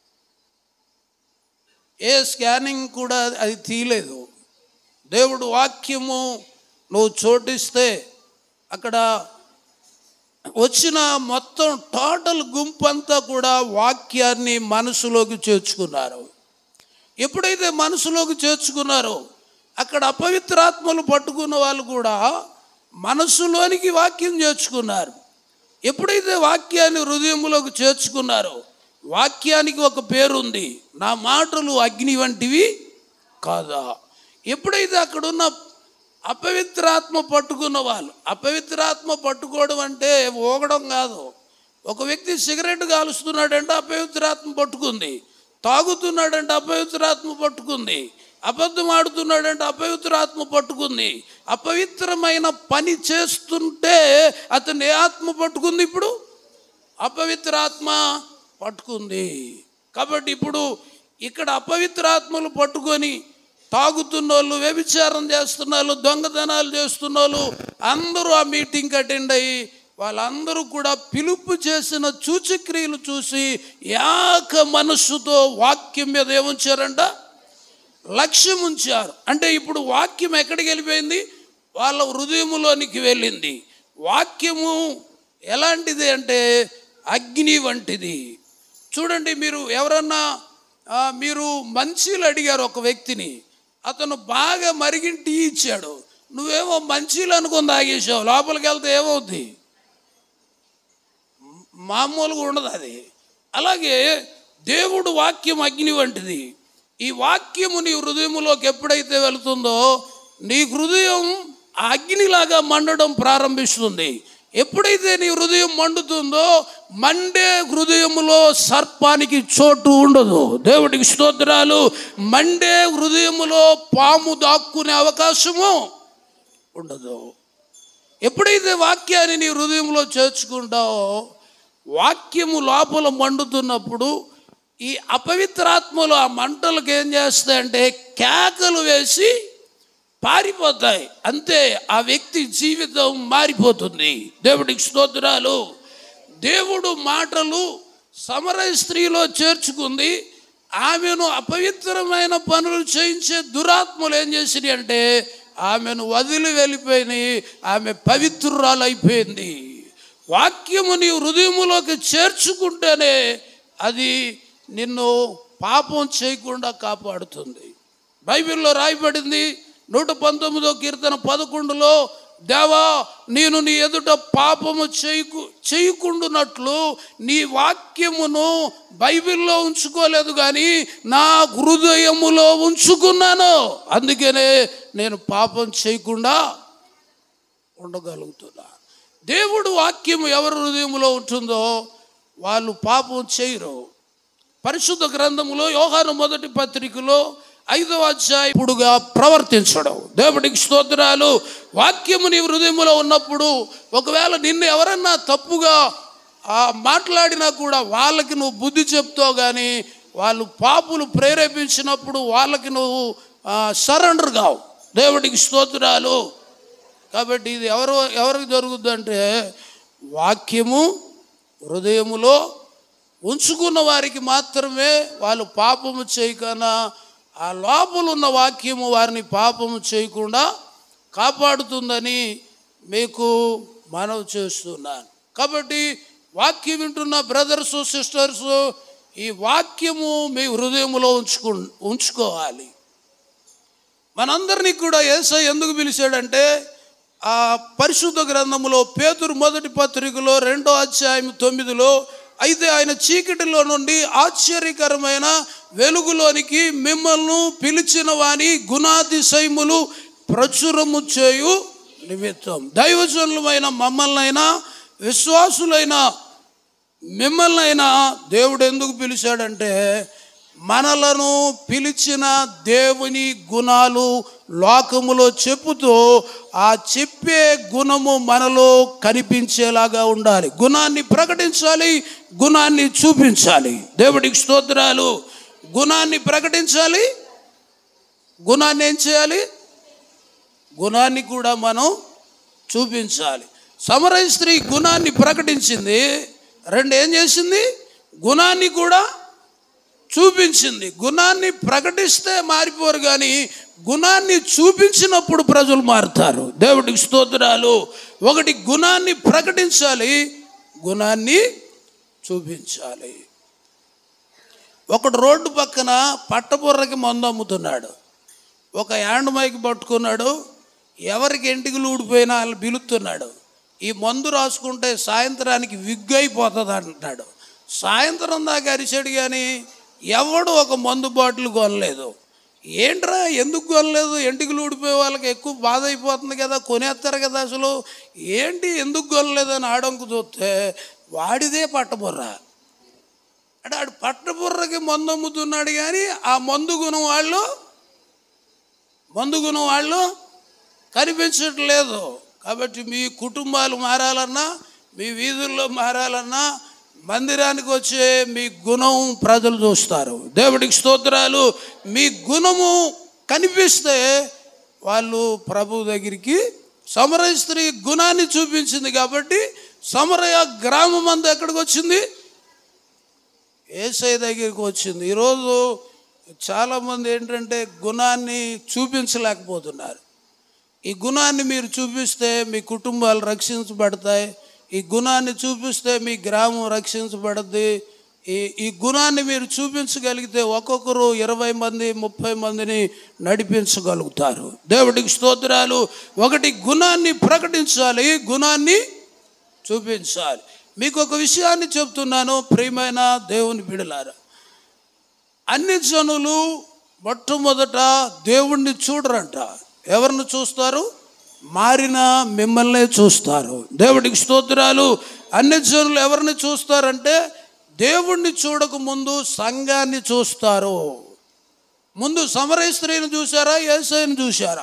ఏ స్కానింగ్ కూడా అది తీయలేదు దేవుడు వాక్యము నువ్వు చోటిస్తే అక్కడ వచ్చిన మొత్తం టోటల్ గుంపు అంతా కూడా వాక్యాన్ని మనసులోకి చేర్చుకున్నారు ఎప్పుడైతే మనసులోకి చేర్చుకున్నారో అక్కడ అపవిత్రాత్మలు పట్టుకున్న వాళ్ళు కూడా మనసులోనికి వాక్యం చేర్చుకున్నారు ఎప్పుడైతే వాక్యాన్ని హృదయంలోకి చేర్చుకున్నారో వాక్యానికి ఒక పేరుంది నా మాటలు అగ్ని వంటివి కాదా ఎప్పుడైతే అక్కడున్న అపవిత్రాత్మ పట్టుకున్న వాళ్ళు అపవిత్రాత్మ పట్టుకోవడం అంటే ఊగడం కాదు ఒక వ్యక్తి సిగరెట్ కాలుస్తున్నాడంటే అపవిత్రాత్మ పట్టుకుంది తాగుతున్నాడంటే అపవిత్రాత్మ పట్టుకుంది అబద్ధం ఆడుతున్నాడంటే అపవిత్రాత్మ పట్టుకుంది అపవిత్రమైన పని చేస్తుంటే అతను ఏ ఆత్మ పట్టుకుంది ఇప్పుడు అపవిత్రాత్మ పట్టుకుంది కాబట్టి ఇప్పుడు ఇక్కడ అపవిత్రాత్మలు పట్టుకొని తాగుతున్న వాళ్ళు వ్యభిచారం చేస్తున్న వాళ్ళు దొంగతనాలు చేస్తున్న వాళ్ళు అందరూ ఆ మీటింగ్కి అటెండ్ అయ్యి వాళ్ళందరూ కూడా పిలుపు చేసిన సూచక్రియలు చూసి యాక మనస్సుతో వాక్యం మీద ఏముంచారంట లక్ష్యం ఉంచారు అంటే ఇప్పుడు వాక్యం ఎక్కడికి వెళ్ళిపోయింది వాళ్ళ హృదయములోనికి వెళ్ళింది వాక్యము ఎలాంటిది అంటే అగ్ని వంటిది చూడండి మీరు ఎవరన్నా ఆ, మీరు మంచీలు అడిగారు ఒక వ్యక్తిని అతను బాగా మరిగిన టీ ఇచ్చాడు నువ్వేమో మంచీలు అనుకుని తాగేసావు లోపలికి వెళ్తే ఏమవుద్ది మామూలుగా ఉండదు అది అలాగే దేవుడు వాక్యం అగ్ని వంటిది ఈ వాక్యము నీ హృదయములోకి ఎప్పుడైతే వెళుతుందో నీ హృదయం ఆ అగ్నిలాగా మండడం ప్రారంభిస్తుంది ఎప్పుడైతే నీ హృదయం మండుతుందో మండే హృదయములో సర్పానికి చోటు ఉండదు దేవుడికి స్తోత్రాలు మండే హృదయములో పాము దాక్కునే అవకాశము ఉండదు ఎప్పుడైతే వాక్యాన్ని నీ హృదయంలో చేర్చుకుంటావో వాక్యము లోపల మండుతున్నప్పుడు ఈ అపవిత్రాత్మలు ఆ మంటలకు ఏం చేస్తాయంటే కేకలు వేసి పారిపోతాయి అంతే ఆ వ్యక్తి జీవితం మారిపోతుంది దేవుడికి స్తోత్రాలు దేవుడు మాటలు సమరయ స్త్రీలో చేర్చుకుంది ఆమెను అపవిత్రమైన పనులు చేయించే దురాత్మలు ఏం చేసినాయి అంటే ఆమెను వదిలి వెళ్ళిపోయినాయి ఆమె పవిత్రురాలు అయిపోయింది వాక్యము నీ హృదయములోకి చేర్చుకుంటేనే అది నిన్ను పాపం చేయకుండా కాపాడుతుంది బైబిల్లో రాయబడింది నూట పంతొమ్మిదో కీర్తన పదకొండులో దేవా నేను నీ ఎదుట పాపము చేయకు చేయకుండునట్లు నీ వాక్యమును బైబిల్లో ఉంచుకోలేదు కానీ నా హృదయములో ఉంచుకున్నాను అందుకనే నేను పాపం చేయకుండా ఉండగలుగుతున్నా దేవుడు వాక్యం ఎవరి హృదయంలో ఉంటుందో వాళ్ళు పాపం చేయరు పరిశుద్ధ గ్రంథములో యోహాను మొదటి పత్రికలో ఐదవ అధ్యాయపుడుగా ప్రవర్తించడం దేవుడికి స్తోత్రాలు వాక్యము నీ హృదయములో ఉన్నప్పుడు ఒకవేళ నిన్ను ఎవరన్నా తప్పుగా ఆ మాట్లాడినా కూడా వాళ్ళకి నువ్వు బుద్ధి చెప్తావు కానీ వాళ్ళు పాపులు ప్రేరేపించినప్పుడు వాళ్ళకి నువ్వు సరెండర్ కావు దేవుడికి స్తోత్రాలు కాబట్టి ఇది ఎవరు ఎవరికి జరుగుద్దంటే వాక్యము హృదయములో ఉంచుకున్న వారికి మాత్రమే వాళ్ళు పాపము చేయకనా ఆ లోపల ఉన్న వాక్యము వారిని పాపము చేయకుండా కాపాడుతుందని మీకు మనవి చేస్తున్నాను కాబట్టి వాక్యం వింటున్న బ్రదర్స్ సిస్టర్స్ ఈ వాక్యము మీ హృదయంలో ఉంచుకు ఉంచుకోవాలి మనందరినీ కూడా ఏసై ఎందుకు పిలిచాడంటే ఆ పరిశుద్ధ గ్రంథములో పేతురు మొదటి పత్రికలో రెండో అధ్యాయం తొమ్మిదిలో అయితే ఆయన చీకటిలో నుండి ఆశ్చర్యకరమైన వెలుగులోనికి మిమ్మల్ని పిలిచిన వాని గుణాతిశయములు ప్రచురము చేయు నిమిత్తం దైవజనులమైన మమ్మల్నైనా విశ్వాసులైన మిమ్మల్నైనా దేవుడు ఎందుకు పిలిచాడంటే మనలను పిలిచిన దేవుని గుణాలు లోకములో చెప్పుతూ ఆ చెప్పే గుణము మనలో కనిపించేలాగా ఉండాలి గుణాన్ని ప్రకటించాలి గుణాన్ని చూపించాలి దేవుడికి స్తోత్రాలు గుణాన్ని ప్రకటించాలి గుణాన్ని ఏం చేయాలి గుణాన్ని కూడా మనం చూపించాలి సమరయ స్త్రీ గుణాన్ని ప్రకటించింది రెండు ఏం చేసింది గుణాన్ని కూడా చూపించింది గుణాన్ని ప్రకటిస్తే మారిపోరు కానీ గుణాన్ని చూపించినప్పుడు ప్రజలు మారుతారు దేవుడికి స్తోత్రాలు ఒకటి గుణాన్ని ప్రకటించాలి గుణాన్ని చూపించాలి ఒకడు రోడ్డు పక్కన పట్టబుర్రకి మందు అమ్ముతున్నాడు ఒక యాండ్ మైక్ పట్టుకున్నాడు ఎవరికి ఎంటికలు ఊడిపోయినా వాళ్ళు పిలుస్తున్నాడు ఈ మందు రాసుకుంటే సాయంత్రానికి విగ్గు అయిపోతుంది అంటున్నాడు సాయంత్రం దాకా అరిచాడు కానీ ఎవడు ఒక మందు బాటిల్ కొనలేదు ఏంట్రా ఎందుకు కొనలేదు ఎంటికలు ఊడిపోయే వాళ్ళకి ఎక్కువ బాధ అయిపోతుంది కదా కొనేస్తారు కదా అసలు ఏంటి ఎందుకు కొనలేదు అని ఆడంకు చూస్తే వాడిదే పట్టబుర్ర అంటే ఆడు పట్టబుర్రకి మందు అమ్ముతున్నాడు కానీ ఆ మందు గుణం వాళ్ళు మందు గుణం వాళ్ళు కనిపించట్లేదు కాబట్టి మీ కుటుంబాలు మారాలన్నా మీ వీధుల్లో మారాలన్నా మందిరానికి వచ్చే మీ గుణం ప్రజలు చూస్తారు దేవుడికి స్తోత్రాలు మీ గుణము కనిపిస్తే వాళ్ళు ప్రభు దగ్గరికి సమరయ స్త్రీ గుణాన్ని చూపించింది కాబట్టి సమరయ గ్రామం అంతా ఎక్కడికి వచ్చింది ఏసై దగ్గరికి వచ్చింది ఈరోజు చాలామంది ఏంటంటే గుణాన్ని చూపించలేకపోతున్నారు ఈ గుణాన్ని మీరు చూపిస్తే మీ కుటుంబాలు రక్షించబడతాయి ఈ గుణాన్ని చూపిస్తే మీ గ్రామం రక్షించబడుద్ది ఈ ఈ గుణాన్ని మీరు చూపించగలిగితే ఒక్కొక్కరు ఇరవై మంది ముప్పై మందిని నడిపించగలుగుతారు దేవుడికి స్తోత్రాలు ఒకటి గుణాన్ని ప్రకటించాలి గుణాన్ని చూపించాలి మీకు ఒక విషయాన్ని చెప్తున్నాను ప్రియమైన దేవుని బిడలారా అన్ని జనులు మొట్టమొదట దేవుణ్ణి చూడరంట ఎవరిని చూస్తారు మారిన మిమ్మల్నే చూస్తారు దేవుడికి స్తోత్రాలు అన్ని జనులు ఎవరిని చూస్తారంటే దేవుణ్ణి చూడక ముందు సంఘాన్ని చూస్తారు ముందు సమరయ స్త్రీని చూసారా ఏసైని చూశారా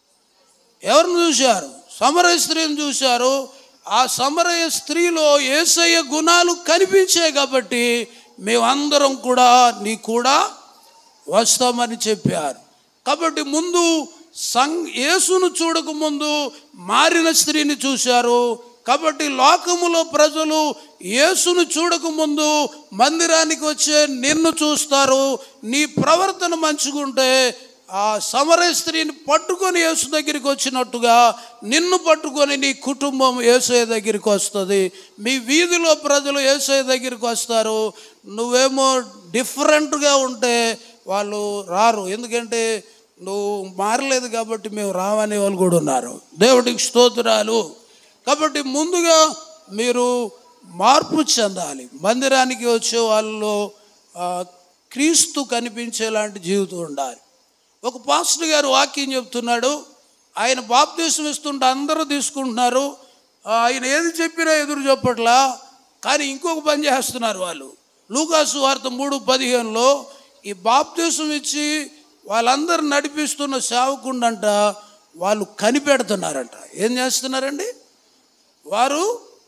ఎవరిని చూశారు సమరయ స్త్రీని చూశారు ఆ సమరయ స్త్రీలో ఏసయ్య గుణాలు కనిపించాయి కాబట్టి మేమందరం కూడా నీ కూడా వస్తామని చెప్పారు కాబట్టి ముందు సం యేసును చూడక ముందు మారిన స్త్రీని చూశారు కాబట్టి లోకములో ప్రజలు యేసును చూడక ముందు మందిరానికి వచ్చే నిన్ను చూస్తారు నీ ప్రవర్తన మంచిగుంటే ఆ సమరయ స్త్రీని పట్టుకొని యేసు దగ్గరికి వచ్చినట్టుగా నిన్ను పట్టుకొని నీ కుటుంబం ఏసఐ దగ్గరికి వస్తుంది మీ వీధిలో ప్రజలు ఏసఐ దగ్గరికి వస్తారు నువ్వేమో డిఫరెంట్గా ఉంటే వాళ్ళు రారు ఎందుకంటే నువ్వు మారలేదు కాబట్టి మేము రావనే వాళ్ళు కూడా ఉన్నారు దేవుడికి స్తోత్రాలు కాబట్టి ముందుగా మీరు మార్పు చెందాలి మందిరానికి వచ్చే వాళ్ళలో ఆ, క్రీస్తు కనిపించేలాంటి జీవితం ఉండాలి ఒక పాస్టర్ గారు వాక్యం చెప్తున్నాడు ఆయన బాప్తీసం ఇస్తుంటే అందరూ తీసుకుంటున్నారు ఆ, ఆయన ఏది చెప్పినా ఎదురు చెప్పట్లా కానీ ఇంకొక పని చేస్తున్నారు వాళ్ళు లూకాసు వార్త మూడు పదిహేనులో ఈ బాప్తీసం ఇచ్చి వాళ్ళందరూ నడిపిస్తున్న సేవకుండంట వాళ్ళు కనిపెడుతున్నారంట ఏం చేస్తున్నారండి వారు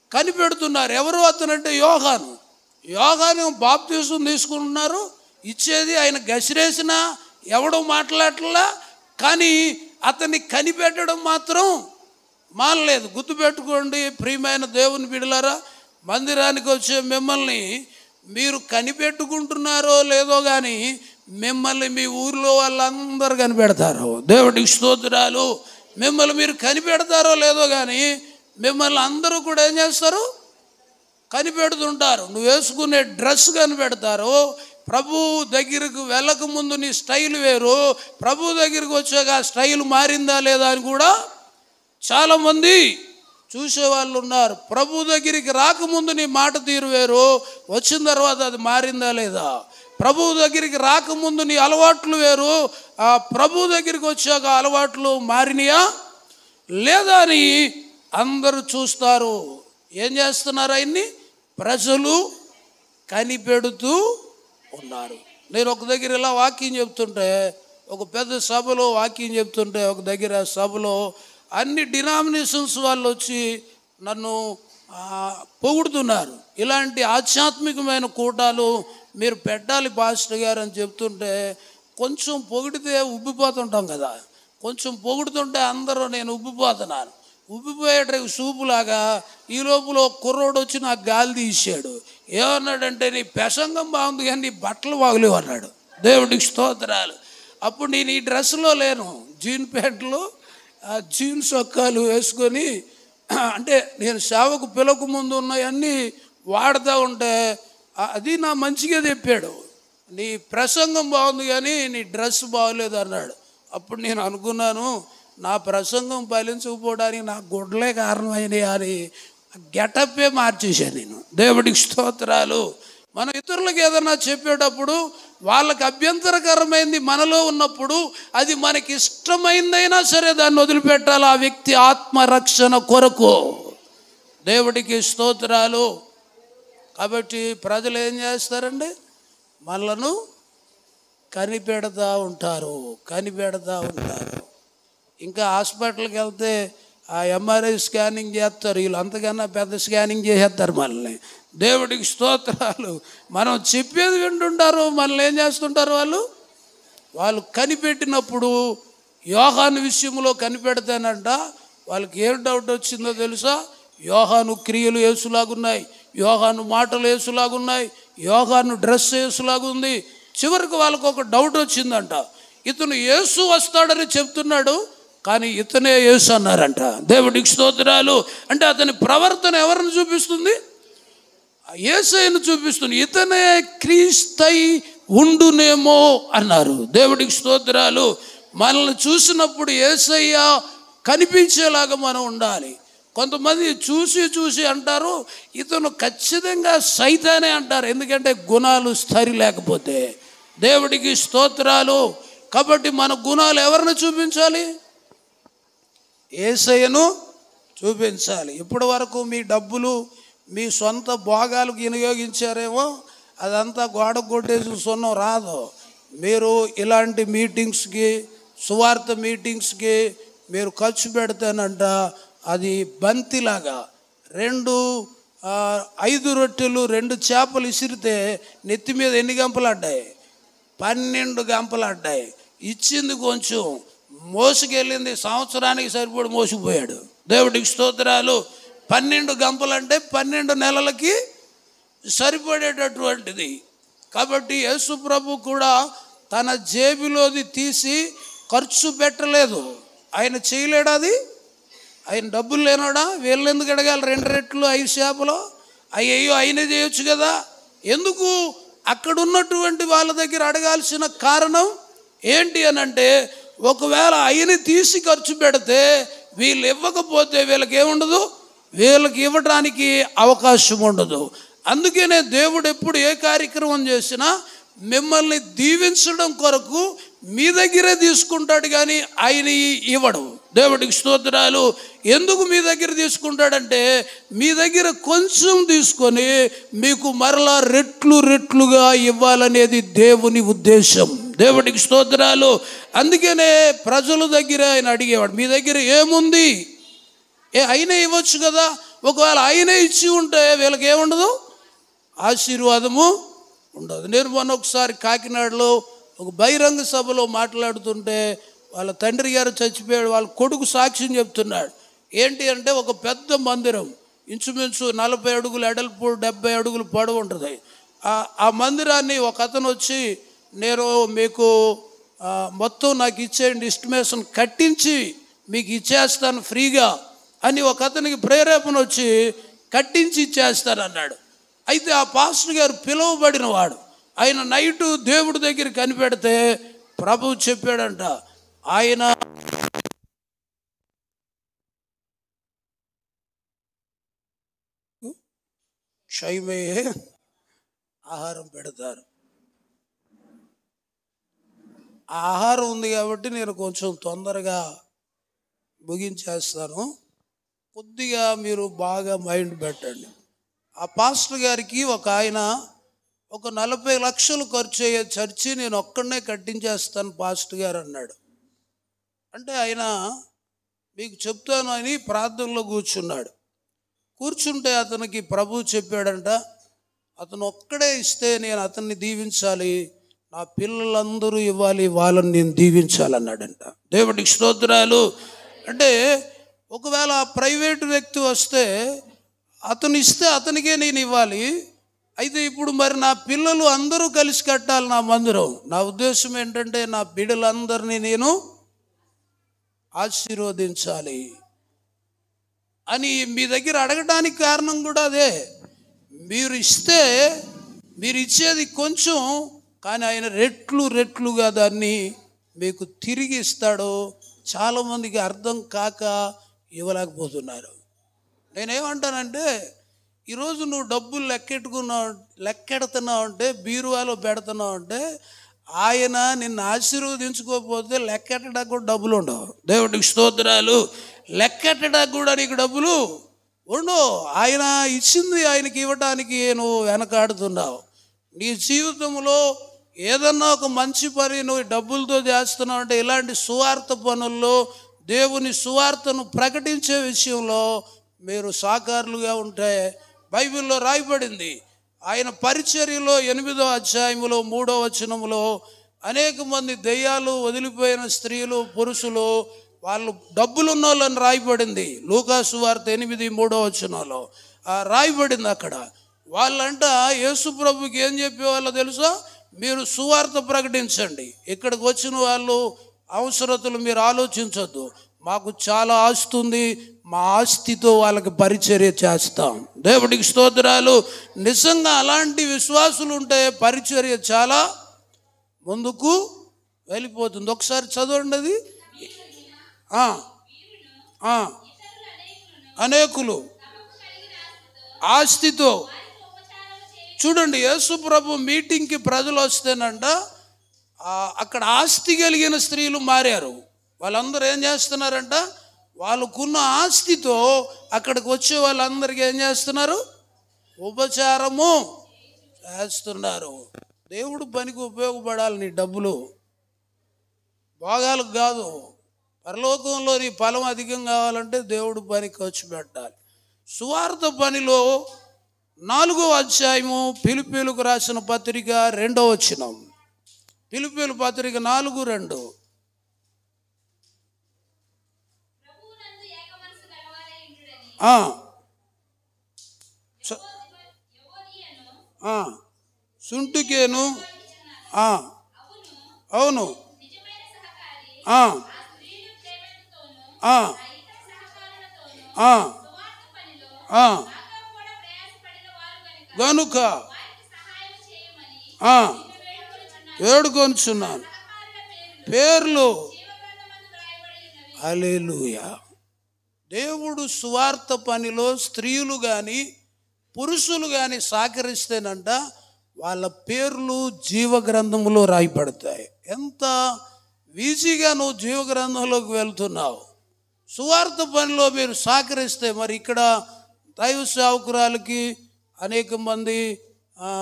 కనిపెడుతున్నారు ఎవరు అతనంటే యోగాను యోగాను బాప్తీసం తీసుకుంటున్నారు ఇచ్చేది ఆయన గసిరేసిన ఎవడో మాట్లాడట్లా కానీ అతన్ని కనిపెట్టడం మాత్రం మానలేదు గుర్తుపెట్టుకోండి ప్రియమైన దేవుని బిడలారా మందిరానికి వచ్చే మిమ్మల్ని మీరు కనిపెట్టుకుంటున్నారో లేదో కానీ మిమ్మల్ని మీ ఊర్లో వాళ్ళందరూ కనిపెడతారు దేవుడికి స్తోత్రాలు మిమ్మల్ని మీరు కనిపెడతారో లేదో కానీ మిమ్మల్ని అందరూ కూడా ఏం చేస్తారు కనిపెడుతుంటారు నువ్వు వేసుకునే డ్రెస్ కనిపెడతారు ప్రభు దగ్గరకు వెళ్ళక ముందు నీ స్టైల్ వేరు ప్రభు దగ్గరికి వచ్చాక ఆ స్టైల్ మారిందా లేదా అని కూడా చాలామంది చూసేవాళ్ళు ఉన్నారు ప్రభు దగ్గరికి రాకముందు నీ మాట తీరు వేరు వచ్చిన తర్వాత అది మారిందా లేదా ప్రభు దగ్గరికి రాకముందు నీ అలవాట్లు వేరు ఆ ప్రభు దగ్గరికి వచ్చాక అలవాట్లు మారినాయా లేదా అని అందరూ చూస్తారు ఏం చేస్తున్నారు ఆయన్ని ప్రజలు కనిపెడుతూ ఉన్నారు నేను ఒక దగ్గర ఇలా వాక్యం చెప్తుంటే ఒక పెద్ద సభలో వాక్యం చెప్తుంటే ఒక దగ్గర సభలో అన్ని డినామినేషన్స్ వాళ్ళు వచ్చి నన్ను ఆ, పొగుడుతున్నారు ఇలాంటి ఆధ్యాత్మికమైన కూటాలు మీరు పెట్టాలి పాస్టర్ గారు అని చెప్తుంటే కొంచెం పొగిడితే ఉబ్బిపోతుంటాం కదా కొంచెం పొగుడుతుంటే అందరూ నేను ఉబ్బిపోతున్నాను ఉబ్బిపోయేట సూపులాగా ఈ లోపల ఒక కుర్రోడు వచ్చి నాకు గాలి తీసాడు ఏమన్నాడంటే నీ పెసంగం బాగుంది కానీ నీ బట్టలు బాగలేవు అన్నాడు దేవుడికి స్తోత్రాలు అప్పుడు నేను ఈ డ్రెస్సులో లేను జీన్ ప్యాంట్లు ఆ జీన్ సొక్కాలు వేసుకొని అంటే నేను సేవకు పిలకు ముందు ఉన్నాయన్నీ వాడుతూ ఉంటే ఆ- అది నా మంచిగా చెప్పాడు నీ ప్రసంగం బాగుంది కానీ నీ డ్రెస్ బాగలేదు అన్నాడు అప్పుడు నేను అనుకున్నాను నా ప్రసంగం ఫలించకపోవడానికి నా గుడ్లే కారణమైనవి అని గెటప్పే మార్చేశాను నేను దేవుడికి స్తోత్రాలు మనం ఇతరులకు ఏదైనా చెప్పేటప్పుడు వాళ్ళకి అభ్యంతరకరమైంది మనలో ఉన్నప్పుడు అది మనకి ఇష్టమైందైనా సరే దాన్ని వదిలిపెట్టాలి ఆ వ్యక్తి ఆత్మరక్షణ కొరకు దేవుడికి స్తోత్రాలు కాబట్టి ప్రజలు ఏం చేస్తారండి మనలను కనిపెడతా ఉంటారు కనిపెడతా ఉంటారు ఇంకా హాస్పిటల్కి వెళ్తే ఆ ఎంఆర్ఐ స్కానింగ్ చేస్తారు వీళ్ళు అంతకన్నా పెద్ద స్కానింగ్ చేసేస్తారు మనల్ని దేవుడికి స్తోత్రాలు మనం చెప్పేది వింటుంటారు మనల్ని ఏం చేస్తుంటారు వాళ్ళు వాళ్ళు కనిపెట్టినప్పుడు యోహాను విషయంలో కనిపెడతానంట వాళ్ళకి ఏం డౌట్ వచ్చిందో తెలుసా యోహాను క్రియలు వేసులాగున్నాయి యోహాను మాటలు వేసులాగున్నాయి యోహాను డ్రెస్ వేసులాగుంది చివరికి వాళ్ళకు ఒక డౌట్ వచ్చిందంట ఇతను యేసు వస్తాడని చెప్తున్నాడు కానీ ఇతనే యేసు అన్నారంట దేవుడికి స్తోత్రాలు అంటే అతని ప్రవర్తన ఎవరిని చూపిస్తుంది ఏసైను చూపిస్తుంది ఇతనే క్రీస్తై ఉండునేమో అన్నారు దేవుడికి స్తోత్రాలు మనల్ని చూసినప్పుడు ఏసయ్య కనిపించేలాగా మనం ఉండాలి కొంతమంది చూసి చూసి అంటారు ఇతను ఖచ్చితంగా సైతానే అంటారు ఎందుకంటే గుణాలు స్థరి లేకపోతే దేవుడికి స్తోత్రాలు కాబట్టి మన గుణాలు ఎవరిని చూపించాలి ఏసయ్యను చూపించాలి ఇప్పటి వరకు మీ డబ్బులు మీ సొంత భోగాలకు వినియోగించారేమో అదంతా గోడ కొట్టేసి సొన్నం రాదు మీరు ఇలాంటి మీటింగ్స్కి సువార్త మీటింగ్స్కి మీరు ఖర్చు పెడతానంట అది బంతిలాగా రెండు ఆ, ఐదు రొట్టెలు రెండు చేపలు ఇసిరితే నెత్తి మీద ఎన్ని గంపలు అడ్డాయి పన్నెండు గంపలు అడ్డాయి ఇచ్చింది కొంచెం మోసుకెళ్ళింది సంవత్సరానికి సరిపడి మోసుకుపోయాడు దేవుడికి స్తోత్రాలు పన్నెండు గంపలు అంటే పన్నెండు నెలలకి సరిపడేటటువంటిది కాబట్టి యేసు ప్రభు కూడా తన జేబులోది తీసి ఖర్చు పెట్టలేదు ఆయన చేయలేడా అది ఆయన డబ్బులు లేనోడా వీళ్ళు ఎందుకు అడగాలి రెండు రెట్లు ఐదు చేపలు అయ్యో ఆయనే చేయొచ్చు కదా ఎందుకు అక్కడ ఉన్నటువంటి వాళ్ళ దగ్గర అడగాల్సిన కారణం ఏంటి అని అంటే ఒకవేళ ఆయన తీసి ఖర్చు పెడితే వీళ్ళు ఇవ్వకపోతే వీళ్ళకి ఏముండదు వీళ్ళకి ఇవ్వడానికి అవకాశం ఉండదు అందుకనే దేవుడు ఎప్పుడు ఏ కార్యక్రమం చేసినా మిమ్మల్ని దీవించడం కొరకు మీ దగ్గరే తీసుకుంటాడు కానీ ఆయన ఇవ్వడు దేవుడికి స్తోత్రాలు ఎందుకు మీ దగ్గర తీసుకుంటాడంటే మీ దగ్గర కొంచెం తీసుకొని మీకు మరలా రెట్లు రెట్లుగా ఇవ్వాలనేది దేవుని ఉద్దేశం దేవుడికి స్తోత్రాలు అందుకనే ప్రజల దగ్గర ఆయన అడిగేవాడు మీ దగ్గర ఏముంది ఏ అయినా ఇవ్వచ్చు కదా ఒకవేళ ఆయనే ఇచ్చి ఉంటే వీళ్ళకి ఏముండదు ఆశీర్వాదము ఉండదు నేను మొన్న ఒకసారి కాకినాడలో ఒక బహిరంగ సభలో మాట్లాడుతుంటే వాళ్ళ తండ్రి గారు చచ్చిపోయాడు వాళ్ళ కొడుకు సాక్ష్యం చెప్తున్నాడు ఏంటి అంటే ఒక పెద్ద మందిరం ఇంచుమించు నలభై అడుగులు ఎడల్పు డెబ్బై అడుగులు పొడవు ఉంటుంది ఆ- ఆ మందిరాన్ని ఒక అతను వచ్చి నేను మీకు ఆ, మొత్తం నాకు ఇచ్చేయండి ఎస్టిమేషన్ కట్టించి మీకు ఇచ్చేస్తాను ఫ్రీగా అని ఒక అతనికి ప్రేరేపణ వచ్చి కట్టించి ఇచ్చేస్తాను అన్నాడు అయితే ఆ పాస్టర్ గారు పిలువబడిన వాడు ఆయన నైటు దేవుడి దగ్గర కనిపెడితే ప్రభువు చెప్పాడంట ఆయన క్షయమయ్యే ఆహారం పెడతారు ఆ ఆహారం ఉంది కాబట్టి నేను కొంచెం తొందరగా ముగించేస్తాను కొద్దిగా మీరు బాగా మైండ్ పెట్టండి ఆ పాస్టర్ గారికి ఒక ఆయన ఒక నలభై లక్షలు ఖర్చు అయ్యే చర్చి నేను ఒక్కడనే కట్టించేస్తాను పాస్టర్ గారు అన్నాడు అంటే ఆయన మీకు చెప్తాను అని ప్రార్థనలో కూర్చున్నాడు కూర్చుంటే అతనికి ప్రభు చెప్పాడంట అతను ఒక్కడే ఇస్తే నేను అతన్ని దీవించాలి నా పిల్లలందరూ ఇవ్వాలి వాళ్ళని నేను దీవించాలన్నాడంట దేవుడికి స్తోత్రాలు అంటే ఒకవేళ ఆ ప్రైవేటు వ్యక్తి వస్తే అతను ఇస్తే అతనికే నేను ఇవ్వాలి అయితే ఇప్పుడు మరి నా పిల్లలు అందరూ కలిసి కట్టాలి నా మందిరం నా ఉద్దేశం ఏంటంటే నా బిడ్డలందరినీ నేను ఆశీర్వదించాలి అని మీ దగ్గర అడగడానికి కారణం కూడా అదే మీరు ఇస్తే మీరు ఇచ్చేది కొంచెం కానీ ఆయన రెట్లు రెట్లుగా దాన్ని మీకు తిరిగి ఇస్తాడు చాలామందికి అర్థం కాక ఇవ్వలేకపోతున్నారు నేనేమంటానంటే ఈరోజు నువ్వు డబ్బులు లెక్కెట్టుకున్నావు లెక్కెడుతున్నావు అంటే బీరువాలో పెడుతున్నావు అంటే ఆయన నిన్ను ఆశీర్వదించుకోకపోతే లెక్కెట్టడానికి కూడా డబ్బులు ఉండవు దేవుడికి స్తోత్రాలు లెక్కెట్టడానికి కూడా నీకు డబ్బులు ఉండవు ఆయన ఇచ్చింది ఆయనకి ఇవ్వడానికి నువ్వు వెనకాడుతున్నావు నీ జీవితంలో ఏదన్నా ఒక మంచి పని నువ్వు డబ్బులతో చేస్తున్నావు అంటే ఇలాంటి సువార్త పనుల్లో దేవుని సువార్తను ప్రకటించే విషయంలో మీరు సాకారులుగా ఉంటే బైబిల్లో రాయబడింది ఆయన పరిచర్యలో ఎనిమిదో అధ్యాయములో మూడో వచనములో అనేక మంది దెయ్యాలు వదిలిపోయిన స్త్రీలు పురుషులు వాళ్ళు డబ్బులున్న వాళ్ళని రాయబడింది లూకాసు వార్త ఎనిమిది మూడో వచనంలో ఆ రాయబడింది అక్కడ వాళ్ళంట యేసు ప్రభుకి ఏం చెప్పేవాళ్ళో తెలుసా మీరు సువార్త ప్రకటించండి ఇక్కడికి వచ్చిన వాళ్ళు అవసరతలు మీరు ఆలోచించొద్దు మాకు చాలా ఆస్తి ఉంది మా ఆస్తితో వాళ్ళకి పరిచర్య చేస్తాం దేవుడికి స్తోత్రాలు నిజంగా అలాంటి విశ్వాసులు ఉంటే పరిచర్య చాలా ముందుకు వెళ్ళిపోతుంది ఒకసారి చదవండి అది ఆ, ఆ. అనేకులు ఆస్తితో చూడండి యేసు ప్రభు మీటింగ్కి ప్రజలు వస్తేనంట ఆ, అక్కడ ఆస్తి కలిగిన స్త్రీలు మారారు వాళ్ళందరూ ఏం చేస్తున్నారంట వాళ్ళకున్న ఆస్తితో అక్కడికి వచ్చే వాళ్ళందరికీ ఏం చేస్తున్నారు ఉపచారము చేస్తున్నారు దేవుడు పనికి ఉపయోగపడాలి నీ డబ్బులు భోగాలకు కాదు పరలోకంలో నీ ఫలం అధికం కావాలంటే దేవుడు పని ఖర్చు పెట్టాలి సువార్త పనిలో నాలుగో అధ్యాయము పిలిపిలకు రాసిన పత్రిక రెండో వచ్చినం పిలిపిలు పత్రిక నాలుగు రెండు ప్రభువునందు ఏక మనసు గలవారై ఉండుడని ఆ, యెహోవీయను ఆ, శుంఠికేను ఆ, అవును నిజమైన సహకారి ఆ, ఆ స్త్రీలు ప్రేమతోనూ ఆ, ఆ ఇతర సహకారులతోనూ ఆ, సువార్త పనిలో ఆ. నాతో కూడా ప్రయాసపడిన వారు గనుక గనుక వారికి సహాయం చేయమని ఆ, వేడుకొనుచున్నాను వేడుకొనుచున్నాను సహకారుల పేర్లు పేర్లు జీవగ్రంథమందు వ్రాయబడి ఉన్నవి అలెలుయా దేవుడు సువార్త పనిలో స్త్రీలు కానీ పురుషులు కానీ సహకరిస్తేనంట వాళ్ళ పేర్లు జీవగ్రంథంలో రాయబడతాయి ఎంత ఈజీగా నువ్వు జీవగ్రంథంలోకి వెళ్తున్నావు సువార్త పనిలో మీరు సహకరిస్తే మరి ఇక్కడ దైవ సేవకురాలకి అనేక మంది ఆ,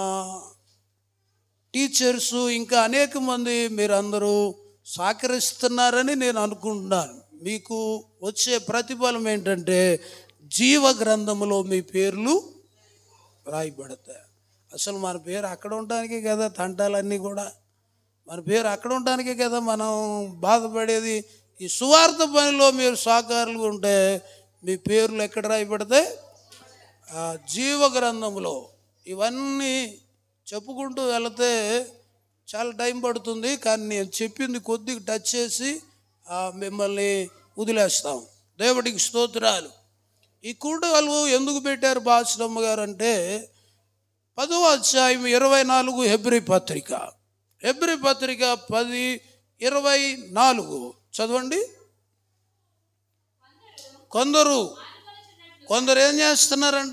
టీచర్స్ ఇంకా అనేక మంది మీరందరూ సహకరిస్తున్నారని నేను అనుకుంటున్నాను మీకు వచ్చే ప్రతిఫలం ఏంటంటే జీవ గ్రంథములో మీ పేర్లు రాయబడతాయి అసలు మన పేరు అక్కడ ఉండడానికే కదా తంటాలన్నీ కూడా మన పేరు అక్కడ ఉండడానికే కదా మనం బాధపడేది ఈ సువార్త పనిలో మీరు సాకారులు ఉంటే మీ పేర్లు ఎక్కడ రాయబడతాయి ఆ జీవ గ్రంథంలో ఇవన్నీ చెప్పుకుంటూ వెళితే చాలా టైం పడుతుంది కానీ నేను చెప్పింది కొద్దిగా టచ్ చేసి ఆ, మిమ్మల్ని వదిలేస్తాం దేవుడికి స్తోత్రాలు ఈ కూటలు ఎందుకు పెట్టారు బాశ్రమ్మ గారు అంటే పదో అధ్యాయం ఇరవై నాలుగు హెబ్రి పత్రిక హెబ్రి పత్రిక పది ఇరవై నాలుగు చదవండి కొందరు కొందరు ఏం చేస్తున్నారంట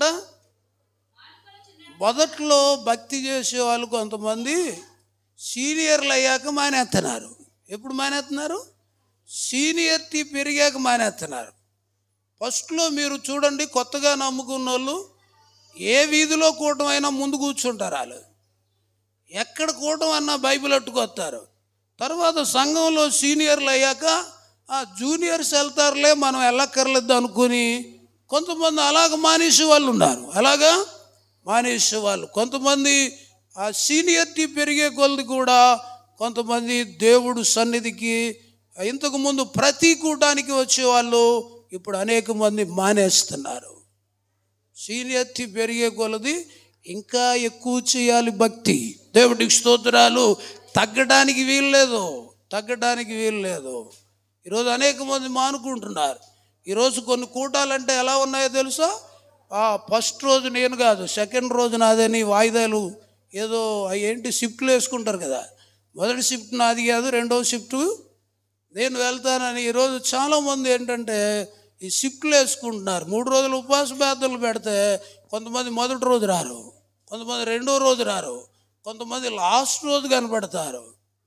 మొదట్లో భక్తి చేసే వాళ్ళు కొంతమంది సీనియర్లు అయ్యాక మానేస్తున్నారు ఎప్పుడు మానేస్తున్నారు సీనియర్టీ పెరిగాక మానేస్తున్నారు ఫస్ట్లో మీరు చూడండి కొత్తగా నమ్ముకున్న వాళ్ళు ఏ వీధిలో కూటమైనా ముందు కూర్చుంటారు వాళ్ళు ఎక్కడ కూటం అన్నా బైబిల్ అట్టుకొస్తారు తర్వాత సంఘంలో సీనియర్లు అయ్యాక ఆ జూనియర్స్ వెళ్తారులే మనం వెళ్ళక్కర్లేదు అనుకుని కొంతమంది అలాగ మానేసే వాళ్ళు ఉన్నారు అలాగా మానేసే వాళ్ళు కొంతమంది ఆ సీనియర్టీ పెరిగే కొలది కూడా కొంతమంది దేవుడు సన్నిధికి ఇంతకుముందు ప్రతి కూటానికి వచ్చేవాళ్ళు ఇప్పుడు అనేక మంది మానేస్తున్నారు సీనియర్టీ పెరిగే కొలది ఇంకా ఎక్కువ చేయాలి భక్తి దేవుడికి స్తోత్రాలు తగ్గడానికి వీల్లేదు తగ్గడానికి వీల్లేదు ఈరోజు అనేక మంది మానుకుంటున్నారు ఈరోజు కొన్ని కూటాలంటే ఎలా ఉన్నాయో తెలుసా ఆ ఫస్ట్ రోజు నేను కాదు సెకండ్ రోజు నాదని వాయిదాలు ఏదో అవి ఏంటి షిఫ్ట్లు వేసుకుంటారు కదా మొదటి షిఫ్ట్ నాది కాదు రెండో షిఫ్ట్ నేను వెళ్తానని ఈరోజు చాలామంది ఏంటంటే ఈ షిఫ్ట్లు వేసుకుంటున్నారు మూడు రోజులు ఉపవాస ప్రార్థనలు పెడితే కొంతమంది మొదటి రోజు రారు కొంతమంది రెండో రోజు రారు కొంతమంది లాస్ట్ రోజు కనపడతారు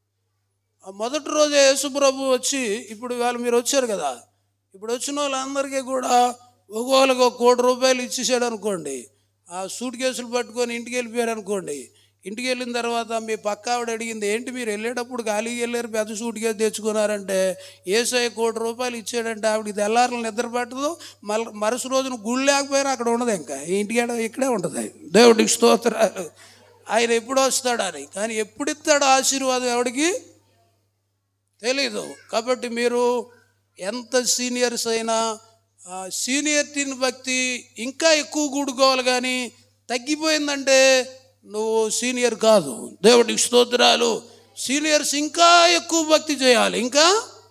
ఆ మొదటి రోజే యేసుప్రభు వచ్చి ఇప్పుడు ఇవాళ మీరు వచ్చారు కదా ఇప్పుడు వచ్చిన వాళ్ళందరికీ కూడా ఒక్కొక్కరికి ఒక కోటి రూపాయలు ఇచ్చేసాడు అనుకోండి ఆ సూట్ కేసులు పట్టుకొని ఇంటికి వెళ్ళిపోయారు అనుకోండి ఇంటికి వెళ్ళిన తర్వాత మీ పక్క ఆవిడ అడిగింది ఏంటి మీరు వెళ్ళేటప్పుడు ఖాళీగా వెళ్ళారు పెద్ద సూట్ కేసు తెచ్చుకున్నారంటే ఏసఐ కోటి రూపాయలు ఇచ్చాడంటే ఆవిడకి తెల్లారులు నిద్ర పట్టదు మళ్ళీ మరుసటి రోజున గుళ్ళు లేకపోయినా అక్కడ ఉండదు ఇంకా ఇంటికాడ ఇక్కడే ఉంటుంది దేవుడికి స్తోత్రాలు ఆయన ఎప్పుడు వస్తాడని కానీ ఎప్పుడు ఇస్తాడు ఆశీర్వాదం ఎవడికి తెలీదు కాబట్టి మీరు ఎంత సీనియర్స్ అయినా ఆ సీనియర్టీని బట్టి ఇంకా ఎక్కువ కూడుకోవాలి కానీ తగ్గిపోయిందంటే నువ్వు సీనియర్ కాదు దేవుడికి స్తోత్రాలు సీనియర్స్ ఇంకా ఎక్కువ భక్తి చేయాలి ఇంకా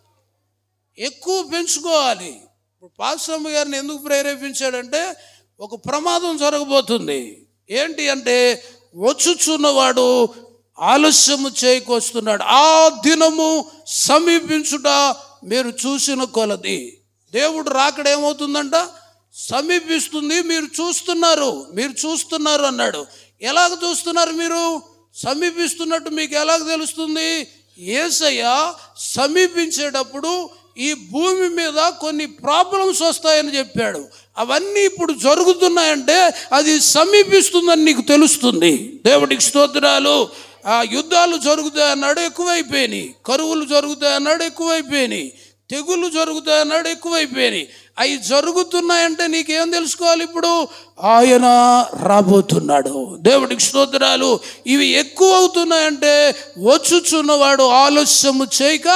ఎక్కువ పెంచుకోవాలి ఇప్పుడు పాస్వామి గారిని ఎందుకు ప్రేరేపించాడంటే ఒక ప్రమాదం జరగబోతుంది ఏంటి అంటే వచ్చుచున్నవాడు ఆలస్యము చేయకొస్తున్నాడు ఆ దినము సమీపించుట మీరు చూసిన కొలది దేవుడు రాకడ ఏమవుతుందంట సమీపిస్తుంది మీరు చూస్తున్నారు మీరు చూస్తున్నారు అన్నాడు ఎలాగ చూస్తున్నారు మీరు సమీపిస్తున్నట్టు మీకు ఎలాగ తెలుస్తుంది ఏసయ్య సమీపించేటప్పుడు ఈ భూమి మీద కొన్ని ప్రాబ్లమ్స్ వస్తాయని చెప్పాడు అవన్నీ ఇప్పుడు జరుగుతున్నాయంటే అది సమీపిస్తుందని నీకు తెలుస్తుంది దేవుడికి స్తోత్రాలు ఆ యుద్ధాలు జరుగుతాయి అన్నాడు ఎక్కువైపోయినాయి కరువులు జరుగుతాయి అన్నాడు ఎక్కువైపోయినాయి తెగుళ్ళు జరుగుతాయి అన్నాడు ఎక్కువైపోయినాయి అవి జరుగుతున్నాయంటే నీకేం తెలుసుకోవాలి ఇప్పుడు ఆయన రాబోతున్నాడు దేవుడికి స్తోత్రాలు ఇవి ఎక్కువ అవుతున్నాయంటే వచ్చుచున్నవాడు ఆలస్యము చేయక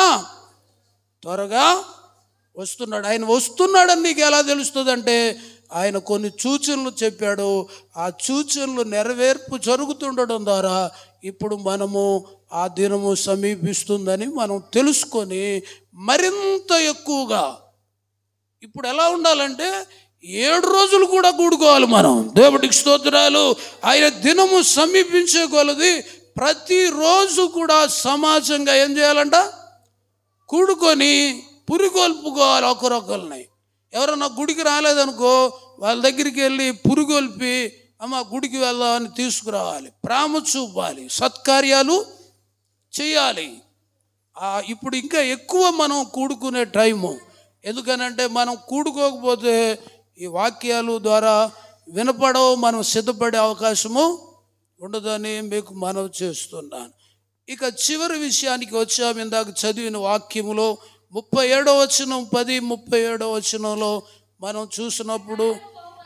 త్వరగా వస్తున్నాడు ఆయన వస్తున్నాడని నీకు ఎలా తెలుస్తుందంటే ఆయన కొన్ని సూచనలు చెప్పాడు ఆ సూచనలు నెరవేర్పు జరుగుతుండడం ద్వారా ఇప్పుడు మనము ఆ దినము సమీపిస్తుందని మనం తెలుసుకొని మరింత ఎక్కువగా ఇప్పుడు ఎలా ఉండాలంటే ఏడు రోజులు కూడా కూడుకోవాలి మనం దేవుడికి స్తోత్రాలు ఆయన దినము సమీపించే కొలది ప్రతిరోజు కూడా సమాజంగా ఏం చేయాలంట కూడుకొని పురిగొల్పుకోవాలి ఒకరొకరిని ఎవరన్నా గుడికి రాలేదనుకో వాళ్ళ దగ్గరికి వెళ్ళి పురిగొల్పి అమ్మ గుడికి వెళ్దామని తీసుకురావాలి ప్రేమ చూపాలి సత్కార్యాలు చేయాలి ఆ, ఇప్పుడు ఇంకా ఎక్కువ మనం కూడుకునే టైము ఎందుకనంటే మనం కూడుకోకపోతే ఈ వాక్యాలు ద్వారా వినపడవు మనం సిద్ధపడే అవకాశము ఉండదని మీకు మనవి చేస్తున్నాను ఇక చివరి విషయానికి వచ్చాము ఇందాక చదివిన వాక్యములో ముప్పై ఏడో వచనం పది ముప్పై ఏడో వచనంలో మనం చూసినప్పుడు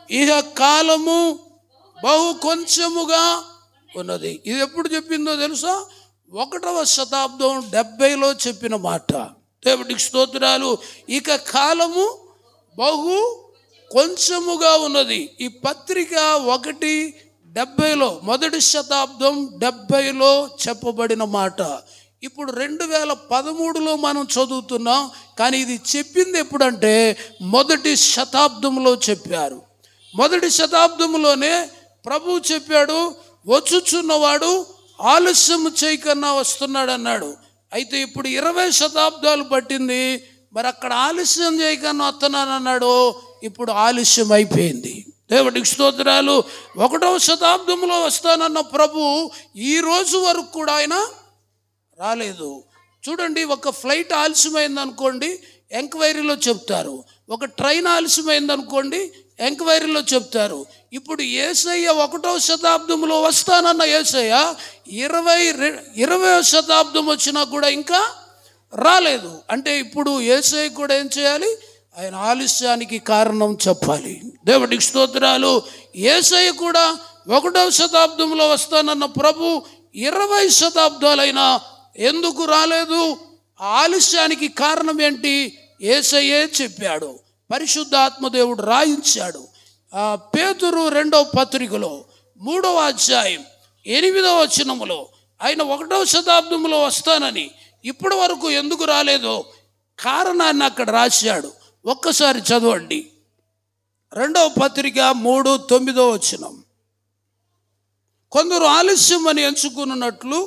ఇహ కాలము బహు కొంచెముగా ఉన్నది ఇది ఎప్పుడు చెప్పిందో తెలుసా ఒకటవ శతాబ్దం డెబ్బైలో చెప్పిన మాట దేవుడికి స్తోత్రాలు ఇక కాలము బహు కొంచెముగా ఉన్నది ఈ పత్రిక ఒకటి డెబ్బైలో మొదటి శతాబ్దం డెబ్బైలో చెప్పబడిన మాట ఇప్పుడు రెండు వేల పదమూడులో మనం చదువుతున్నాం కానీ ఇది చెప్పింది ఎప్పుడంటే మొదటి శతాబ్దంలో చెప్పారు మొదటి శతాబ్దంలోనే ప్రభు చెప్పాడు వచ్చుచున్నవాడు ఆలస్యం చేయకన్నా వస్తున్నాడు అన్నాడు అయితే ఇప్పుడు ఇరవై శతాబ్దాలు పట్టింది మరి అక్కడ ఆలస్యం చేయకన్నా వస్తున్నాను అన్నాడు ఇప్పుడు ఆలస్యం అయిపోయింది దేవుడికి స్తోత్రాలు ఒకటవ శతాబ్దంలో వస్తానన్న ప్రభు ఈ రోజు వరకు కూడా ఆయన రాలేదు చూడండి ఒక ఫ్లైట్ ఆలస్యమైంది అనుకోండి ఎంక్వైరీలో చెప్తారు ఒక ట్రైన్ ఆలస్యమైంది అనుకోండి ఎంక్వైరీలో చెప్తారు ఇప్పుడు ఏసయ్య ఒకటో శతాబ్దంలో వస్తానన్న ఏసయ్య ఇరవై రె- ఇరవై శతాబ్దం వచ్చినా కూడా ఇంకా రాలేదు అంటే ఇప్పుడు ఏసయ్య కూడా ఏం చేయాలి ఆయన ఆలస్యానికి కారణం చెప్పాలి దేవుడికి స్తోత్రాలు ఏసయ్య కూడా ఒకటవ శతాబ్దంలో వస్తానన్న ప్రభు ఇరవై శతాబ్దాలైనా ఎందుకు రాలేదు ఆ ఆలస్యానికి కారణం ఏంటి ఏసయ్యే చెప్పాడు పరిశుద్ధాత్మదేవుడు రాయించాడు ఆ పేతురు రెండవ పత్రికలో మూడవ అధ్యాయం ఎనిమిదవ వచనములో ఆయన ఒకటవ శతాబ్దంలో వస్తానని ఇప్పటి వరకు ఎందుకు రాలేదో కారణాన్ని అక్కడ రాశాడు ఒక్కసారి చదవండి రెండవ పత్రిక మూడు తొమ్మిదో వచనం కొందరు ఆలస్యం అని ఎంచుకున్నట్లు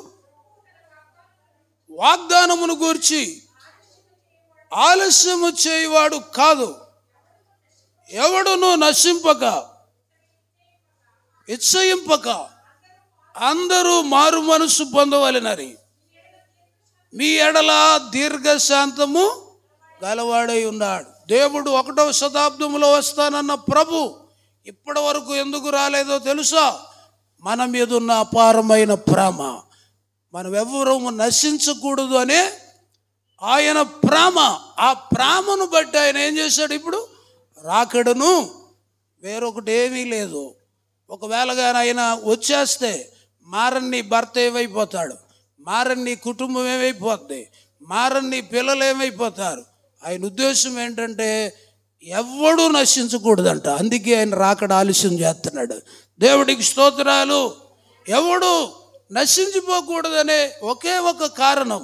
వాగ్దానమును గూర్చి ఆలస్యము చేయవాడు కాదు ఎవడును నశింపక ఇచ్చయింపక అందరూ మారు మనసు పొందవలెనని మీ ఎడల దీర్ఘశాంతము గలవాడై ఉన్నాడు దేవుడు ఒకటవ శతాబ్దంలో వస్తానన్న ప్రభు ఇప్పటి వరకు ఎందుకు రాలేదో తెలుసా మన మీద ఉన్న అపారమైన ప్రేమ మనం ఎవ్వరూ నశించకూడదు అనే ఆయన ప్రేమ ఆ ప్రేమను బట్టి ఆయన ఏం చేశాడు ఇప్పుడు రాకడను వేరొకటి ఏమీ లేదు ఒకవేళ కానీ ఆయన వచ్చేస్తే మారన్ని భర్త ఏమైపోతాడు మారన్ని కుటుంబం ఏమైపోద్ది మారన్ని పిల్లలు ఏమైపోతారు ఆయన ఉద్దేశం ఏంటంటే ఎవ్వడూ నశించకూడదంట అందుకే ఆయన రాకడ ఆలస్యం చేస్తున్నాడు దేవుడికి స్తోత్రాలు ఎవడు నశించిపోకూడదనే ఒకే ఒక కారణం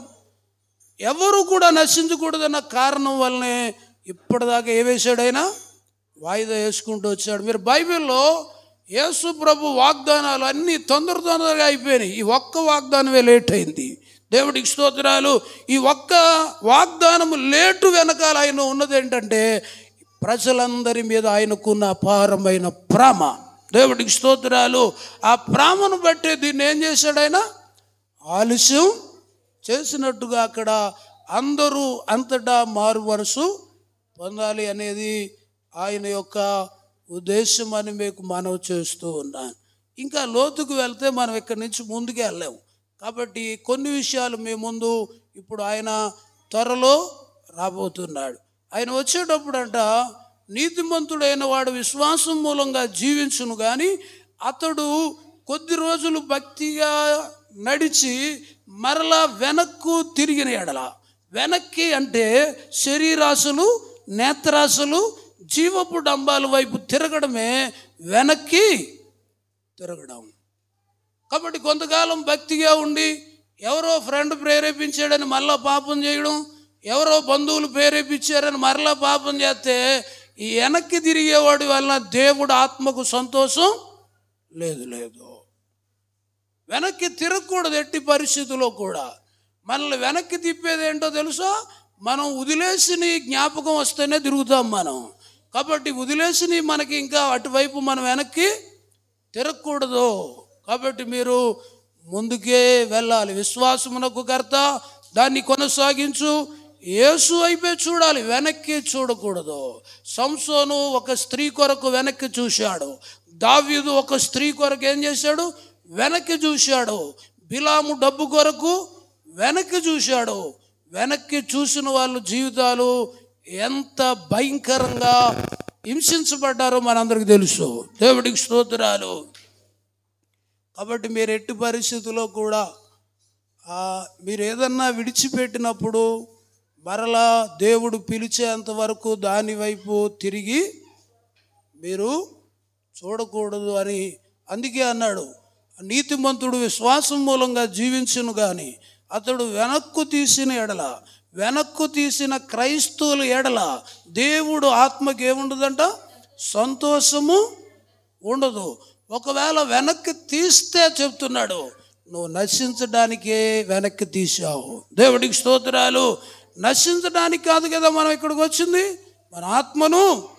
ఎవరు కూడా నశించకూడదన్న కారణం వల్లనే ఇప్పటిదాకా ఏ వేశాడైనా వాయిదా వేసుకుంటూ వచ్చాడు మీరు బైబిల్లో యేసు ప్రభు వాగ్దానాలు అన్నీ తొందర తొందరగా అయిపోయినాయి ఈ ఒక్క వాగ్దానమే లేట్ అయింది దేవుడికి స్తోత్రాలు ఈ ఒక్క వాగ్దానము లేటు వెనకాల ఆయన ఉన్నది ఏంటంటే ప్రజలందరి మీద ఆయనకున్న అపారమైన ప్రేమ దేవుడికి స్తోత్రాలు ఆ ప్రేమను బట్టి దీన్ని ఏం చేశాడు ఆయన ఆలస్యం చేసినట్టుగా అక్కడ అందరూ అంతటా మారు వరుసు పొందాలి అనేది ఆయన యొక్క ఉద్దేశం అని మీకు మనవి చేస్తూ ఉన్నాను ఇంకా లోతుకు వెళ్తే మనం ఇక్కడి నుంచి ముందుకు వెళ్ళలేము కాబట్టి కొన్ని విషయాలు మీ ముందు ఇప్పుడు ఆయన త్వరలో రాబోతున్నాడు ఆయన వచ్చేటప్పుడు అంట నీతిమంతుడైన వాడు విశ్వాసం మూలంగా జీవించును కానీ అతడు కొద్ది రోజులు భక్తిగా నడిచి మరలా వెనక్కు తిరిగిన ఎడల వెనక్కి అంటే శరీరాశలు నేత్రాశలు జీవపు డంబాల వైపు తిరగడమే వెనక్కి తిరగడం కాబట్టి కొంతకాలం భక్తిగా ఉండి ఎవరో ఫ్రెండ్ ప్రేరేపించాడని మళ్ళా పాపం చేయడం ఎవరో బంధువులు ప్రేరేపించారని మరలా పాపం చేస్తే ఈ వెనక్కి తిరిగేవాడి వలన దేవుడు ఆత్మకు సంతోషం లేదు లేదు వెనక్కి తిరగకూడదు ఎట్టి పరిస్థితుల్లో కూడా మనల్ని వెనక్కి తిప్పేది ఏంటో తెలుసా మనం వదిలేసిన జ్ఞాపకం వస్తేనే తిరుగుతాం మనం కాబట్టి వదిలేసిన మనకి ఇంకా అటువైపు మనం వెనక్కి తిరగకూడదు కాబట్టి మీరు ముందుకే వెళ్ళాలి విశ్వాసమునకు కర్త దాన్ని కొనసాగించు యేసు అయిపే చూడాలి వెనక్కి చూడకూడదు సంసోను ఒక స్త్రీ కొరకు వెనక్కి చూశాడు దావీదు ఒక స్త్రీ కొరకు ఏం చేశాడు వెనక్కి చూశాడు బిలాము డబ్బు కొరకు వెనక్కి చూశాడు వెనక్కి చూసిన వాళ్ళ జీవితాలు ఎంత భయంకరంగా హింసించబడ్డారో మనందరికీ తెలుసు దేవుడికి స్తోత్రాలు కాబట్టి మీరు ఎట్టి పరిస్థితుల్లో కూడా ఆ, మీరు ఏదన్నా విడిచిపెట్టినప్పుడు మరలా దేవుడు పిలిచేంత వరకు దాని వైపు తిరిగి మీరు చూడకూడదు అని అందుకే అన్నాడు నీతిమంతుడు విశ్వాసం మూలంగా జీవించును కానీ అతడు వెనక్కు తీసిన ఎడల వెనక్కు తీసిన క్రైస్తవుల ఎడల దేవుడు ఆత్మకి ఏముండదంట సంతోషము ఉండదు ఒకవేళ వెనక్కి తీస్తే చెప్తున్నాడు నువ్వు నశించడానికే వెనక్కి తీసావు దేవుడికి స్తోత్రాలు నశించడానికి కాదు కదా మనం ఇక్కడికి వచ్చింది మన ఆత్మను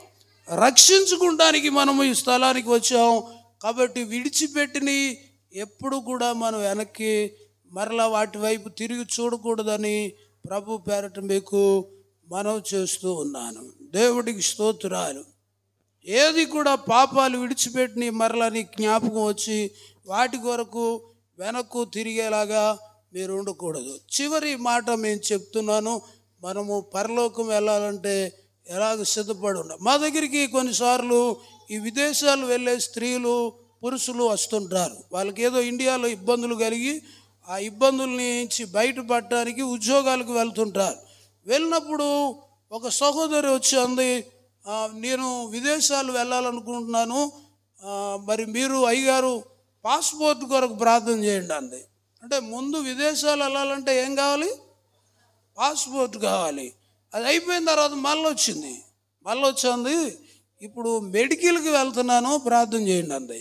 రక్షించుకుంటానికి మనము ఈ స్థలానికి వచ్చాం కాబట్టి విడిచిపెట్టిన ఎప్పుడు కూడా మనం వెనక్కి మరలా వాటి వైపు తిరిగి చూడకూడదని ప్రభు పేరట మీకు మనవి చేస్తూ ఉన్నాను దేవుడికి స్తోత్రాలు ఏది కూడా పాపాలు విడిచిపెట్టిన మరలా నీ జ్ఞాపకం వచ్చి వాటి కొరకు వెనక్కు తిరిగేలాగా మీరు ఉండకూడదు చివరి మాట మేము చెప్తున్నాను మనము పరలోకం వెళ్ళాలంటే ఎలాగ సిద్ధపడి ఉండాలి మా దగ్గరికి కొన్నిసార్లు ఈ విదేశాలు వెళ్ళే స్త్రీలు పురుషులు వస్తుంటారు వాళ్ళకి ఏదో ఇండియాలో ఇబ్బందులు కలిగి ఆ ఇబ్బందుల నుంచి బయటపడటానికి ఉద్యోగాలకు వెళ్తుంటారు వెళ్ళినప్పుడు ఒక సహోదరి వచ్చి అంది "ఆ, నేను విదేశాలు వెళ్ళాలనుకుంటున్నాను ఆ, మరి మీరు అయ్యగారు పాస్పోర్ట్ కొరకు ప్రార్థన చేయండి అంది అంటే ముందు విదేశాలు వెళ్ళాలంటే ఏం కావాలి పాస్పోర్ట్ కావాలి అది అయిపోయిన తర్వాత మళ్ళీ వచ్చింది మళ్ళీ వచ్చింది ఇప్పుడు మెడికల్కి వెళ్తున్నాను ప్రార్థన చేయండి అంది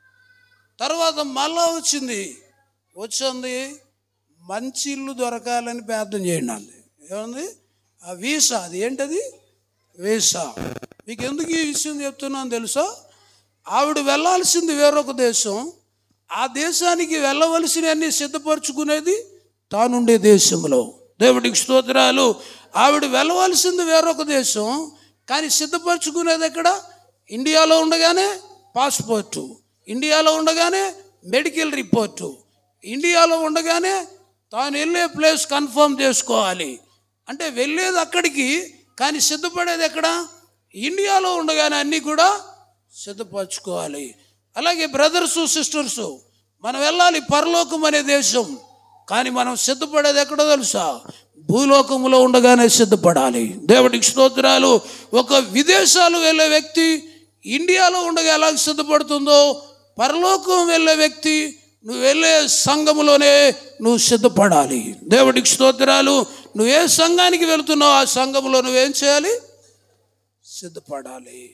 తర్వాత మళ్ళా వచ్చింది వచ్చింది మంచి ఇల్లు దొరకాలని ప్రార్థన చేయండి అంది ఏముంది ఆ వీసా అది ఏంటది వీసా మీకు ఎందుకు ఈ విషయం చెప్తున్నాను తెలుసా ఆవిడ వెళ్ళాల్సింది వేరొక దేశం ఆ దేశానికి వెళ్ళవలసినవన్నీ సిద్ధపరచుకునేది తానుండే దేశంలో దేవుడికి స్తోత్రాలు ఆవిడ వెళ్ళవలసింది వేరొక దేశం కానీ సిద్ధపరచుకునేది ఎక్కడ ఇండియాలో ఉండగానే పాస్పోర్టు ఇండియాలో ఉండగానే మెడికల్ రిపోర్టు ఇండియాలో ఉండగానే తాను వెళ్ళే ప్లేస్ కన్ఫర్మ్ చేసుకోవాలి అంటే వెళ్ళేది అక్కడికి కానీ సిద్ధపడేది ఎక్కడ ఇండియాలో ఉండగానే అన్నీ కూడా సిద్ధపరచుకోవాలి అలాగే బ్రదర్సు సిస్టర్సు మనం వెళ్ళాలి పరలోకం అనే దేశం కానీ మనం సిద్ధపడేది ఎక్కడో తెలుసా భూలోకములో ఉండగానే సిద్ధపడాలి దేవుడికి స్తోత్రాలు ఒక విదేశాలు వెళ్ళే వ్యక్తి ఇండియాలో ఉండగా ఎలా సిద్ధపడుతుందో పరలోకం వెళ్ళే వ్యక్తి నువ్వు వెళ్ళే సంఘములోనే నువ్వు సిద్ధపడాలి దేవుడికి స్తోత్రాలు నువ్వు ఏ సంఘానికి వెళ్తున్నావు ఆ సంఘములో నువ్వేం చేయాలి సిద్ధపడాలి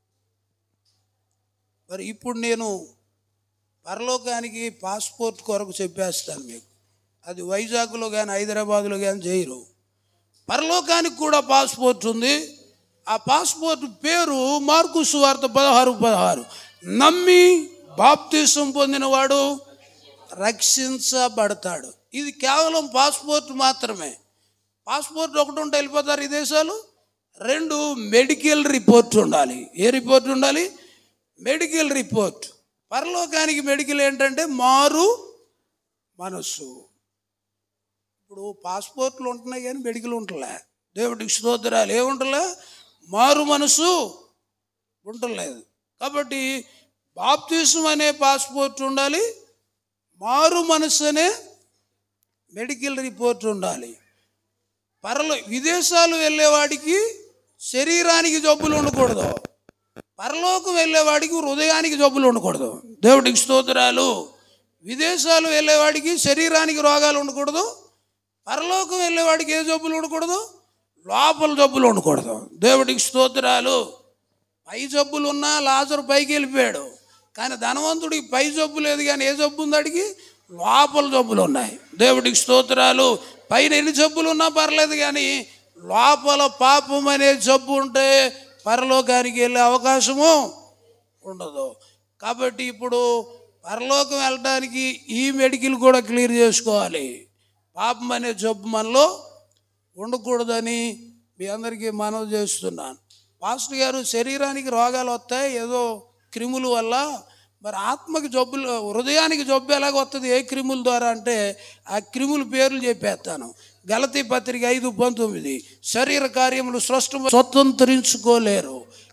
మరి ఇప్పుడు నేను పరలోకానికి పాస్పోర్ట్ కొరకు చెప్పేస్తాను మీకు అది వైజాగ్లో కానీ హైదరాబాద్లో కానీ చేయరు పరలోకానికి కూడా పాస్పోర్ట్ ఉంది ఆ పాస్పోర్ట్ పేరు మార్కు సువార్త పదహారు పదహారు నమ్మి బాప్తీసం పొందినవాడు రక్షించబడతాడు ఇది కేవలం పాస్పోర్ట్ మాత్రమే పాస్పోర్ట్ ఒకటి ఉంటే వెళ్ళిపోతారు ఈ దేశాలు రెండు మెడికల్ రిపోర్ట్ ఉండాలి ఏ రిపోర్ట్ ఉండాలి మెడికల్ రిపోర్ట్ పరలోకానికి మెడికల్ ఏంటంటే మారు మనస్సు ఇప్పుడు పాస్పోర్ట్లు ఉంటున్నాయి కానీ మెడికల్ ఉంటలే దేవుడికి స్తోత్రాలు ఏముంటలే మారు మనసు ఉండలేదు కాబట్టి బాప్తిజం అనే పాస్పోర్ట్ ఉండాలి మారు మనసు అనే మెడికల్ రిపోర్ట్ ఉండాలి పరలో విదేశాలు వెళ్ళేవాడికి శరీరానికి జబ్బులు ఉండకూడదు పరలోకం వెళ్ళేవాడికి హృదయానికి జబ్బులు ఉండకూడదు దేవుడికి స్తోత్రాలు విదేశాలు వెళ్ళేవాడికి శరీరానికి రోగాలు ఉండకూడదు పరలోకం వెళ్ళేవాడికి ఏ జబ్బులు ఉండకూడదు లోపల జబ్బులు ఉండకూడదు దేవుడికి స్తోత్రాలు పై జబ్బులు ఉన్నా లాజరు పైకి వెళ్ళిపోయాడు కానీ ధనవంతుడికి పై జబ్బు లేదు కానీ ఏ జబ్బు ఉంది అడిగి లోపల జబ్బులు ఉన్నాయి దేవుడికి స్తోత్రాలు పైన ఎన్ని జబ్బులు ఉన్నా పర్లేదు కానీ లోపల పాపం అనే జబ్బు ఉంటే పరలోకానికి వెళ్ళే అవకాశము ఉండదు కాబట్టి ఇప్పుడు పరలోకం వెళ్ళడానికి ఈ మెడికల్ కూడా క్లియర్ చేసుకోవాలి పాపం అనే జబ్బు మనలో ఉండకూడదని మీ అందరికీ మనవి చేస్తున్నాను పాస్టర్ గారు శరీరానికి రోగాలు వస్తాయి ఏదో క్రిముల వల్ల మరి ఆత్మకి జబ్బులు హృదయానికి జబ్బు ఎలాగ వస్తుంది ఏ క్రిముల ద్వారా అంటే ఆ క్రిముల పేర్లు చెప్పేస్తాను గలతీ పత్రిక ఐదు పంతొమ్మిది శరీర కార్యములు స్పష్టం స్వతంత్రించుకోలేరు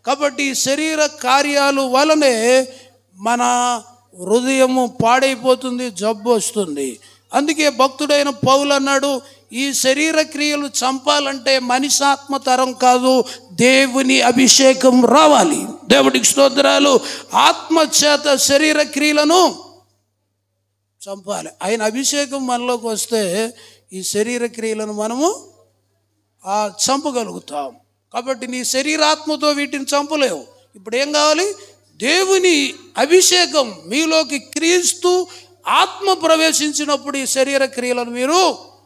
కాబట్టి ఈ శరీర కార్యాలు వలనే మన హృదయము పాడైపోతుంది జబ్బు వస్తుంది అందుకే భక్తుడైన పౌలు అన్నాడు ఈ శరీర క్రియలు చంపాలంటే మనిషి ఆత్మ తరం కాదు దేవుని అభిషేకం రావాలి దేవుడికి స్తోత్రాలు ఆత్మ చేత శరీర క్రియలను చంపాలి ఆయన అభిషేకం మనలోకి వస్తే ఈ శరీర క్రియలను మనము ఆ చంపగలుగుతాం కాబట్టి నీ శరీరాత్మతో వీటిని చంపలేవు ఇప్పుడు ఏం కావాలి దేవుని అభిషేకం మీలోకి క్రీస్తు ఆత్మ ప్రవేశించినప్పుడు ఈ శరీర క్రియలను మీరు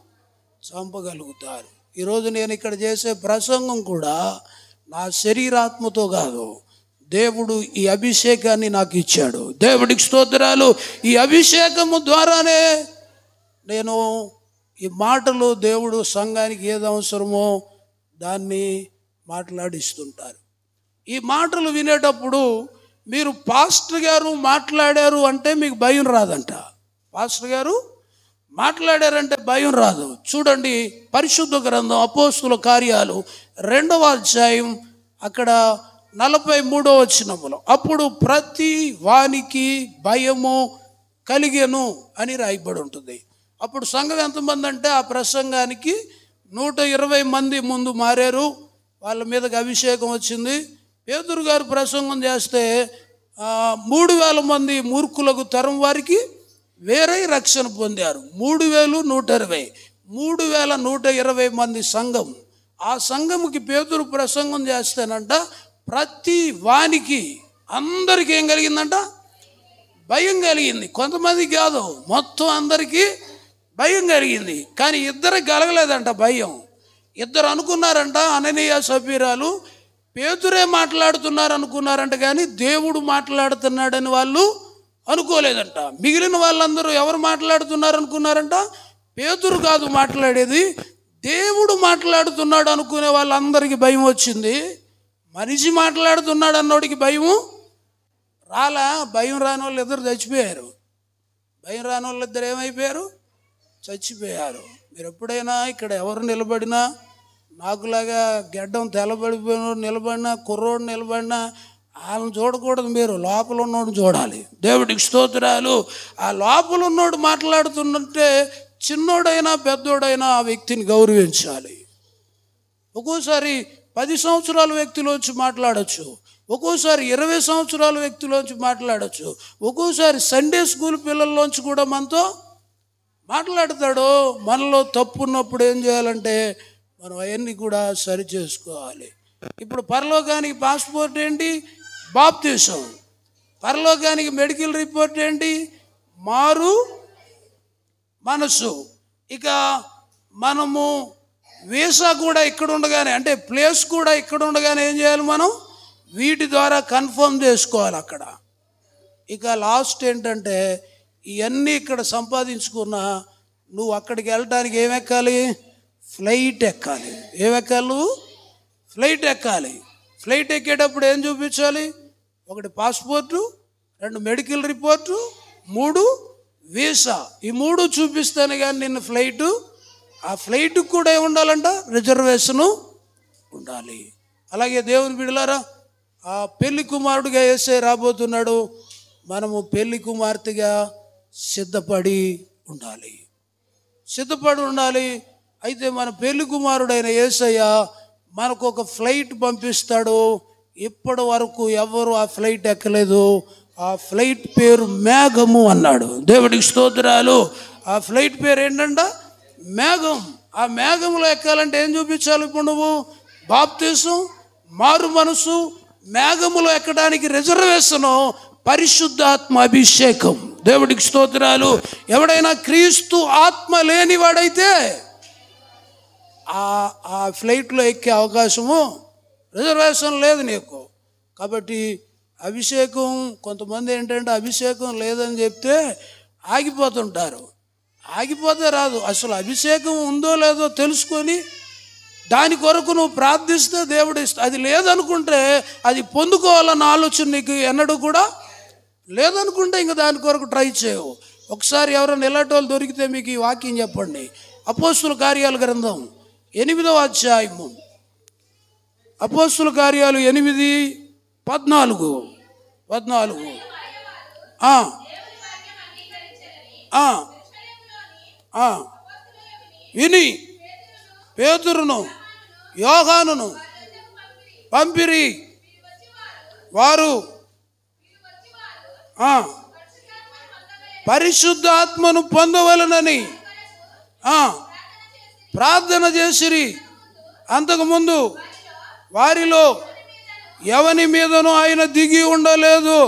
చంపగలుగుతారు ఈరోజు నేను ఇక్కడ చేసే ప్రసంగం కూడా నా శరీరాత్మతో కాదు దేవుడు ఈ అభిషేకాన్ని నాకు ఇచ్చాడు దేవుడికి స్తోత్రాలు ఈ అభిషేకము ద్వారానే నేను ఈ మాటలు దేవుడు సంఘానికి ఏది అవసరమో దాన్ని మాట్లాడిస్తుంటారు ఈ మాటలు వినేటప్పుడు మీరు పాస్టర్ గారు మాట్లాడారు అంటే మీకు భయం రాదంట పాస్టర్ గారు మాట్లాడారంటే భయం రాదు చూడండి పరిశుద్ధ గ్రంథం అపోస్తుల కార్యాలు రెండవ అధ్యాయం అక్కడ నలభై మూడో వచ్చినములో అప్పుడు ప్రతి వానికి భయము కలిగెను అని రాయబడి ఉంటుంది అప్పుడు సంఘం ఎంతమంది అంటే ఆ ప్రసంగానికి నూట ఇరవై మంది ముందు మారారు వాళ్ళ మీదకి అభిషేకం వచ్చింది పేదరు గారు ప్రసంగం చేస్తే ఆ, మూడు వేల మంది మూర్ఖులకు తరం వారికి వేరే రక్షణ పొందారు మూడు వేలు నూట ఇరవై మూడు వేల నూట ఇరవై మంది సంఘం ఆ సంఘముకి పేదరు ప్రసంగం చేస్తేనంట ప్రతి వానికి అందరికీ ఏం కలిగిందంట భయం కలిగింది కొంతమందికి కాదు మొత్తం అందరికీ భయం కలిగింది కానీ ఇద్దరికి కలగలేదంట భయం ఇద్దరు అనుకున్నారంట అననీయ సభ్యురాలు పేతురే మాట్లాడుతున్నారు అనుకున్నారంట కానీ దేవుడు మాట్లాడుతున్నాడని వాళ్ళు అనుకోలేదంట మిగిలిన వాళ్ళందరూ ఎవరు మాట్లాడుతున్నారు అనుకున్నారంట పేతురు కాదు మాట్లాడేది దేవుడు మాట్లాడుతున్నాడు అనుకునే వాళ్ళందరికీ భయం వచ్చింది మనిషి మాట్లాడుతున్నాడు అన్నోడికి భయము రాలా భయం రాని వాళ్ళు ఇద్దరు చచ్చిపోయారు భయం రాని వాళ్ళు ఇద్దరు ఏమైపోయారు చచ్చిపోయారు మీరు ఎప్పుడైనా ఇక్కడ ఎవరు నిలబడినా నాకులాగా గెడ్డం తెల్లబడిపోయిన నిలబడినా కుర్రోడు నిలబడినా వాళ్ళని చూడకూడదు మీరు లోపల ఉన్నోడు చూడాలి దేవుడికి స్తోత్రాలు ఆ లోపల ఉన్నోడు మాట్లాడుతుంటే చిన్నోడైనా పెద్దోడైనా ఆ వ్యక్తిని గౌరవించాలి ఒక్కోసారి పది సంవత్సరాల వ్యక్తిలోంచి మాట్లాడచ్చు ఒక్కోసారి ఇరవై సంవత్సరాల వ్యక్తిలోంచి మాట్లాడచ్చు ఒక్కోసారి సండే స్కూల్ పిల్లల్లోంచి కూడా మనతో మాట్లాడతాడు మనలో తప్పు ఉన్నప్పుడు ఏం చేయాలంటే మనం అవన్నీ కూడా సరి చేసుకోవాలి ఇప్పుడు పరలోకానికి పాస్పోర్ట్ ఏంటి బాప్తీసం పరలోకానికి మెడికల్ రిపోర్ట్ ఏంటి మారు మనసు ఇక మనము వీసా కూడా ఇక్కడ ఉండగానే అంటే ప్లేస్ కూడా ఇక్కడ ఉండగానే ఏం చేయాలి మనం వీటి ద్వారా కన్ఫర్మ్ చేసుకోవాలి అక్కడ ఇక లాస్ట్ ఏంటంటే ఇవన్నీ ఇక్కడ సంపాదించుకున్నా నువ్వు అక్కడికి వెళ్ళటానికి ఏం ఎక్కాలి ఫ్లైట్ ఎక్కాలి ఏం ఎక్కాలి నువ్వు ఫ్లైట్ ఎక్కాలి ఫ్లైట్ ఎక్కేటప్పుడు ఏం చూపించాలి ఒకటి పాస్పోర్టు రెండు మెడికల్ రిపోర్టు మూడు వీసా ఈ మూడు చూపిస్తాను కానీ నిన్న ఫ్లైటు ఆ ఫ్లైట్కి కూడా ఏమి ఉండాలంట రిజర్వేషను ఉండాలి అలాగే దేవుని బిడలారా ఆ పెళ్లి కుమారుడిగా వేసే రాబోతున్నాడు మనము పెళ్లి కుమార్తెగా సిద్ధపడి ఉండాలి సిద్ధపడి ఉండాలి అయితే మన పెళ్లి కుమారుడైన యేసయ్య మనకు ఒక ఫ్లైట్ పంపిస్తాడు ఇప్పటి వరకు ఎవరు ఆ ఫ్లైట్ ఎక్కలేదు ఆ ఫ్లైట్ పేరు మేఘము అన్నాడు దేవుడికి స్తోత్రాలు ఆ ఫ్లైట్ పేరు ఏంటంట మేఘం ఆ మేఘంలో ఎక్కాలంటే ఏం చూపించాలి ఇప్పుడు నువ్వు బాప్తీసం మారు మనసు మేఘములో ఎక్కడానికి రిజర్వేషను పరిశుద్ధాత్మ అభిషేకం దేవుడికి స్తోత్రాలు ఎవడైనా క్రీస్తు ఆత్మ లేనివాడైతే ఆ ఆ ఫ్లైట్లో ఎక్కే అవకాశము రిజర్వేషన్ లేదు నీకు కాబట్టి అభిషేకం కొంతమంది ఏంటంటే అభిషేకం లేదని చెప్తే ఆగిపోతుంటారు ఆగిపోతే రాదు అసలు అభిషేకం ఉందో లేదో తెలుసుకొని దాని కొరకు నువ్వు ప్రార్థిస్తే దేవుడు ఇస్తా అది లేదనుకుంటే అది పొందుకోవాలన్న ఆలోచన నీకు ఎన్నడూ కూడా లేదనుకుంటే ఇంక దాని కొరకు ట్రై చేయవు ఒకసారి ఎవరైనా ఇలాంటి దొరికితే మీకు ఈ వాక్యం చెప్పండి అపోస్తుల కార్యాల గ్రంథం ఎనిమిదవ అధ్యాయము అపోస్తుల కార్యాలు ఎనిమిది పద్నాలుగు పద్నాలుగు ఆ. ఆ. ఆ. విని పేతురును యోగానును పంపిరి వారు ఆ, పరిశుద్ధాత్మను పొందవలనని ఆ, ప్రార్థన చేసిరి అంతకుముందు వారిలో ఎవని మీదనూ ఆయన దిగి ఉండలేదు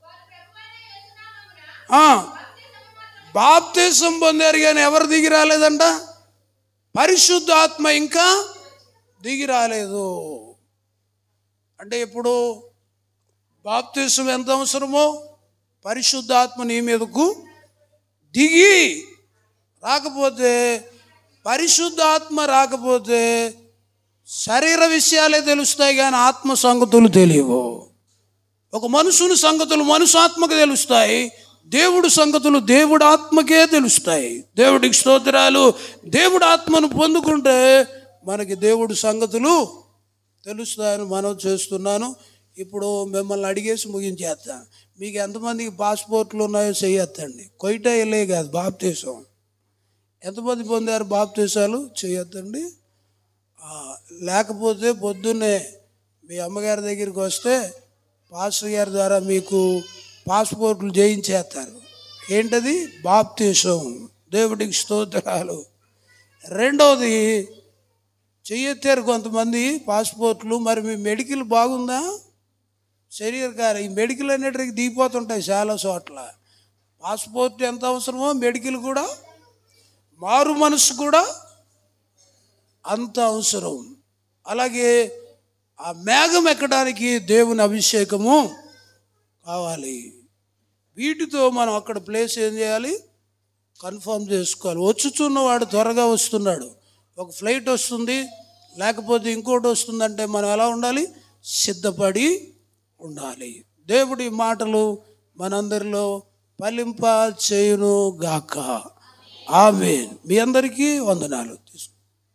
ఆ, బాప్తీసం పొందారు కానీ ఎవరు దిగి రాలేదంట పరిశుద్ధ ఆత్మ ఇంకా దిగి రాలేదు అంటే ఇప్పుడు బాప్తీసం ఎంత అవసరమో పరిశుద్ధాత్మ నీ మీదకు దిగి రాకపోతే పరిశుద్ధాత్మ రాకపోతే శరీర విషయాలే తెలుస్తాయి కానీ ఆత్మ సంగతులు తెలియవు ఒక మనుషుని సంగతులు మనుషాత్మకు తెలుస్తాయి దేవుడు సంగతులు దేవుడు ఆత్మకే తెలుస్తాయి దేవుడికి స్తోత్రాలు దేవుడు ఆత్మను పొందుకుంటే మనకి దేవుడు సంగతులు తెలుస్తాయని మనం చేస్తున్నాను ఇప్పుడు మిమ్మల్ని అడిగేసి ముగించేస్తాను మీకు ఎంతమందికి పాస్పోర్ట్లు ఉన్నాయో చెయ్యొద్దండి కొయిట వెళ్ళే కాదు బాప్తీసం ఎంతమంది పొందారు బాప్తీసాలు చేయొద్దండి ఆ, లేకపోతే పొద్దున్నే మీ అమ్మగారి దగ్గరికి వస్తే పాస్టర్ గారి ద్వారా మీకు పాస్పోర్ట్లు చేయించేస్తారు ఏంటది బాప్తీసం దేవుడికి స్తోత్రాలు రెండవది చెయ్యెత్తారు కొంతమంది పాస్పోర్ట్లు మరి మీ మెడికల్ బాగుందా శరీర కార్య ఈ మెడికల్ అనేటికి దిగిపోతుంటాయి చాలా చోట్ల పాస్పోర్ట్ ఎంత అవసరమో మెడికల్ కూడా మారు మనసు కూడా అంత అవసరం అలాగే ఆ మేఘం ఎక్కడానికి దేవుని అభిషేకము కావాలి వీటితో మనం అక్కడ ప్లేస్ ఏం చేయాలి కన్ఫర్మ్ చేసుకోవాలి వచ్చుచున్నవాడు త్వరగా వస్తున్నాడు ఒక ఫ్లైట్ వస్తుంది లేకపోతే ఇంకోటి వస్తుందంటే మనం ఎలా ఉండాలి సిద్ధపడి ఉండాలి దేవుడి మాటలు మనందరిలో ఫలింప చేయును గాక ఆమె మీ అందరికీ వందనాలు తీసుకో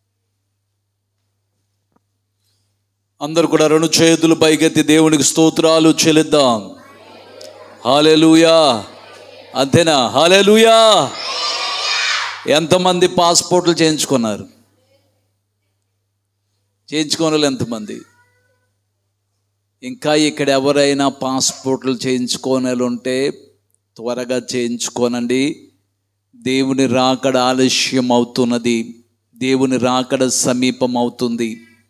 అందరు కూడా రెండు చేతులు పైకెత్తి దేవునికి స్తోత్రాలు చెల్లిద్దాం హాలెలుయా అంతేనా హాలెలుయా ఎంతమంది పాస్పోర్ట్లు చేయించుకున్నారు చేయించుకోని వాళ్ళు ఎంతమంది ఇంకా ఇక్కడ ఎవరైనా పాస్పోర్ట్లు చేయించుకోని వాళ్ళు ఉంటే త్వరగా చేయించుకోనండి దేవుని రాకడ ఆలస్యం అవుతున్నది దేవుని రాకడ సమీపం అవుతుంది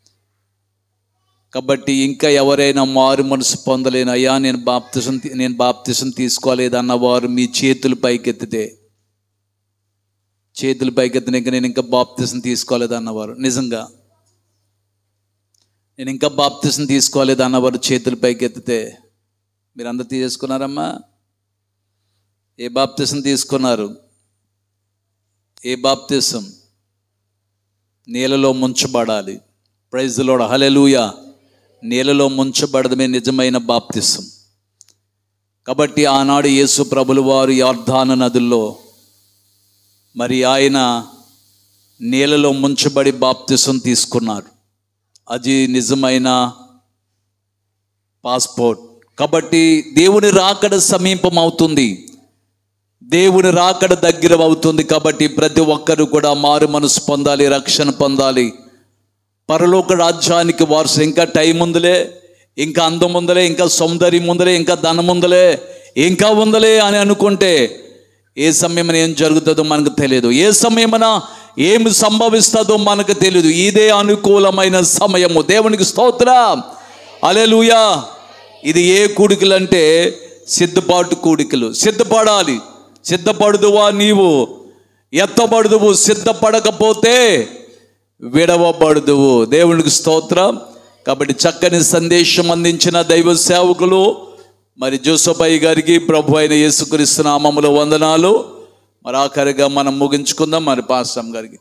కాబట్టి ఇంకా ఎవరైనా మారు మనసు పొందలేను అయ్యా నేను బాప్తిసం తీ- నేను బాప్తిసం తీసుకోలేదు అన్నవారు మీ చేతులు పైకెత్తితే చేతులు పైకెత్తిన ఇంకా నేను ఇంకా బాప్తిసం తీసుకోలేదు అన్నవారు నిజంగా నేను ఇంకా బాప్తిసం తీసుకోలేదు అన్నవారు చేతులు పైకెత్తితే మీరు అందరు తీసేసుకున్నారమ్మా ఏ బాప్తిసం తీసుకున్నారు ఏ బాప్తిసం నీళ్ళలో ముంచబడాలి ప్రైజ్ లోడ హలెలూయా నీళ్ళలో ముంచబడదమే నిజమైన బాప్తిసం కాబట్టి ఆనాడు యేసు ప్రభులు వారు యార్ధాన నదుల్లో మరి ఆయన నీళ్ళలో ముంచబడి బాప్తిసం తీసుకున్నారు అది నిజమైన పాస్పోర్ట్ కాబట్టి దేవుని రాకడ సమీపం అవుతుంది దేవుని రాకడ దగ్గర అవుతుంది కాబట్టి ప్రతి ఒక్కరు కూడా మారు మనసు పొందాలి రక్షణ పొందాలి పరలోక రాజ్యానికి వారసు ఇంకా టైం ఉందిలే ఇంకా అందం ఉందలే ఇంకా సౌందర్యం ఉందలే ఇంకా ధనం ఉందలే ఇంకా ఉందలే అని అనుకుంటే ఏ సమయమున ఏం జరుగుతుందో మనకు తెలియదు ఏ సమయమున ఏమి సంభవిస్తుందో మనకు తెలియదు ఇదే అనుకూలమైన సమయము దేవునికి స్తోత్ర అలెలుయా ఇది ఏ కూడికలు అంటే సిద్ధపాటు కూడికలు సిద్ధపడాలి సిద్ధపడుదువా నీవు ఎత్తబడుదువు సిద్ధపడకపోతే విడవబడుదువు దేవునికి స్తోత్రం కాబట్టి చక్కని సందేశం అందించిన దైవ సేవకులు మరి జోసఫయ్య గారికి ప్రభు అయిన యేసుక్రీస్తు నామములో వందనాలు మరి ఆఖరిగా మనం ముగించుకుందాం మరి పాస్టమ్ గారికి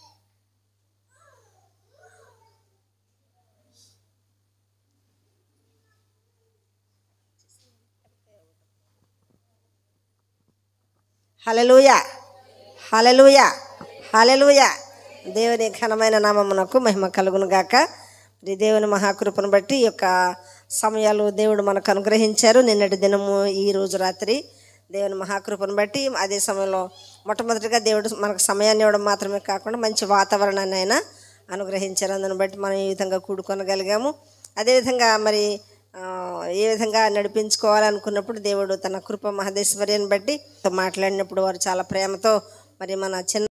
హలలుయ హలలుయ హలలుయ దేవుని ఘనమైన నామమునకు మహిమ కలుగును గాక మరి దేవుని మహాకృపను బట్టి ఈ యొక్క సమయాలు దేవుడు మనకు అనుగ్రహించారు నిన్నటి దినము ఈ రోజు రాత్రి దేవుని మహాకృపను బట్టి అదే సమయంలో మొట్టమొదటిగా దేవుడు మనకు సమయాన్ని ఇవ్వడం మాత్రమే కాకుండా మంచి వాతావరణాన్ని అయినా అనుగ్రహించారు అందుని బట్టి మనం ఈ విధంగా కూడుకొనగలిగాము అదేవిధంగా మరి ఆ, ఏ విధంగా నడిపించుకోవాలనుకున్నప్పుడు దేవుడు తన కృప మహదేశ్వర్యాన్ని బట్టి మాట్లాడినప్పుడు వారు చాలా ప్రేమతో మరి మన చిన్న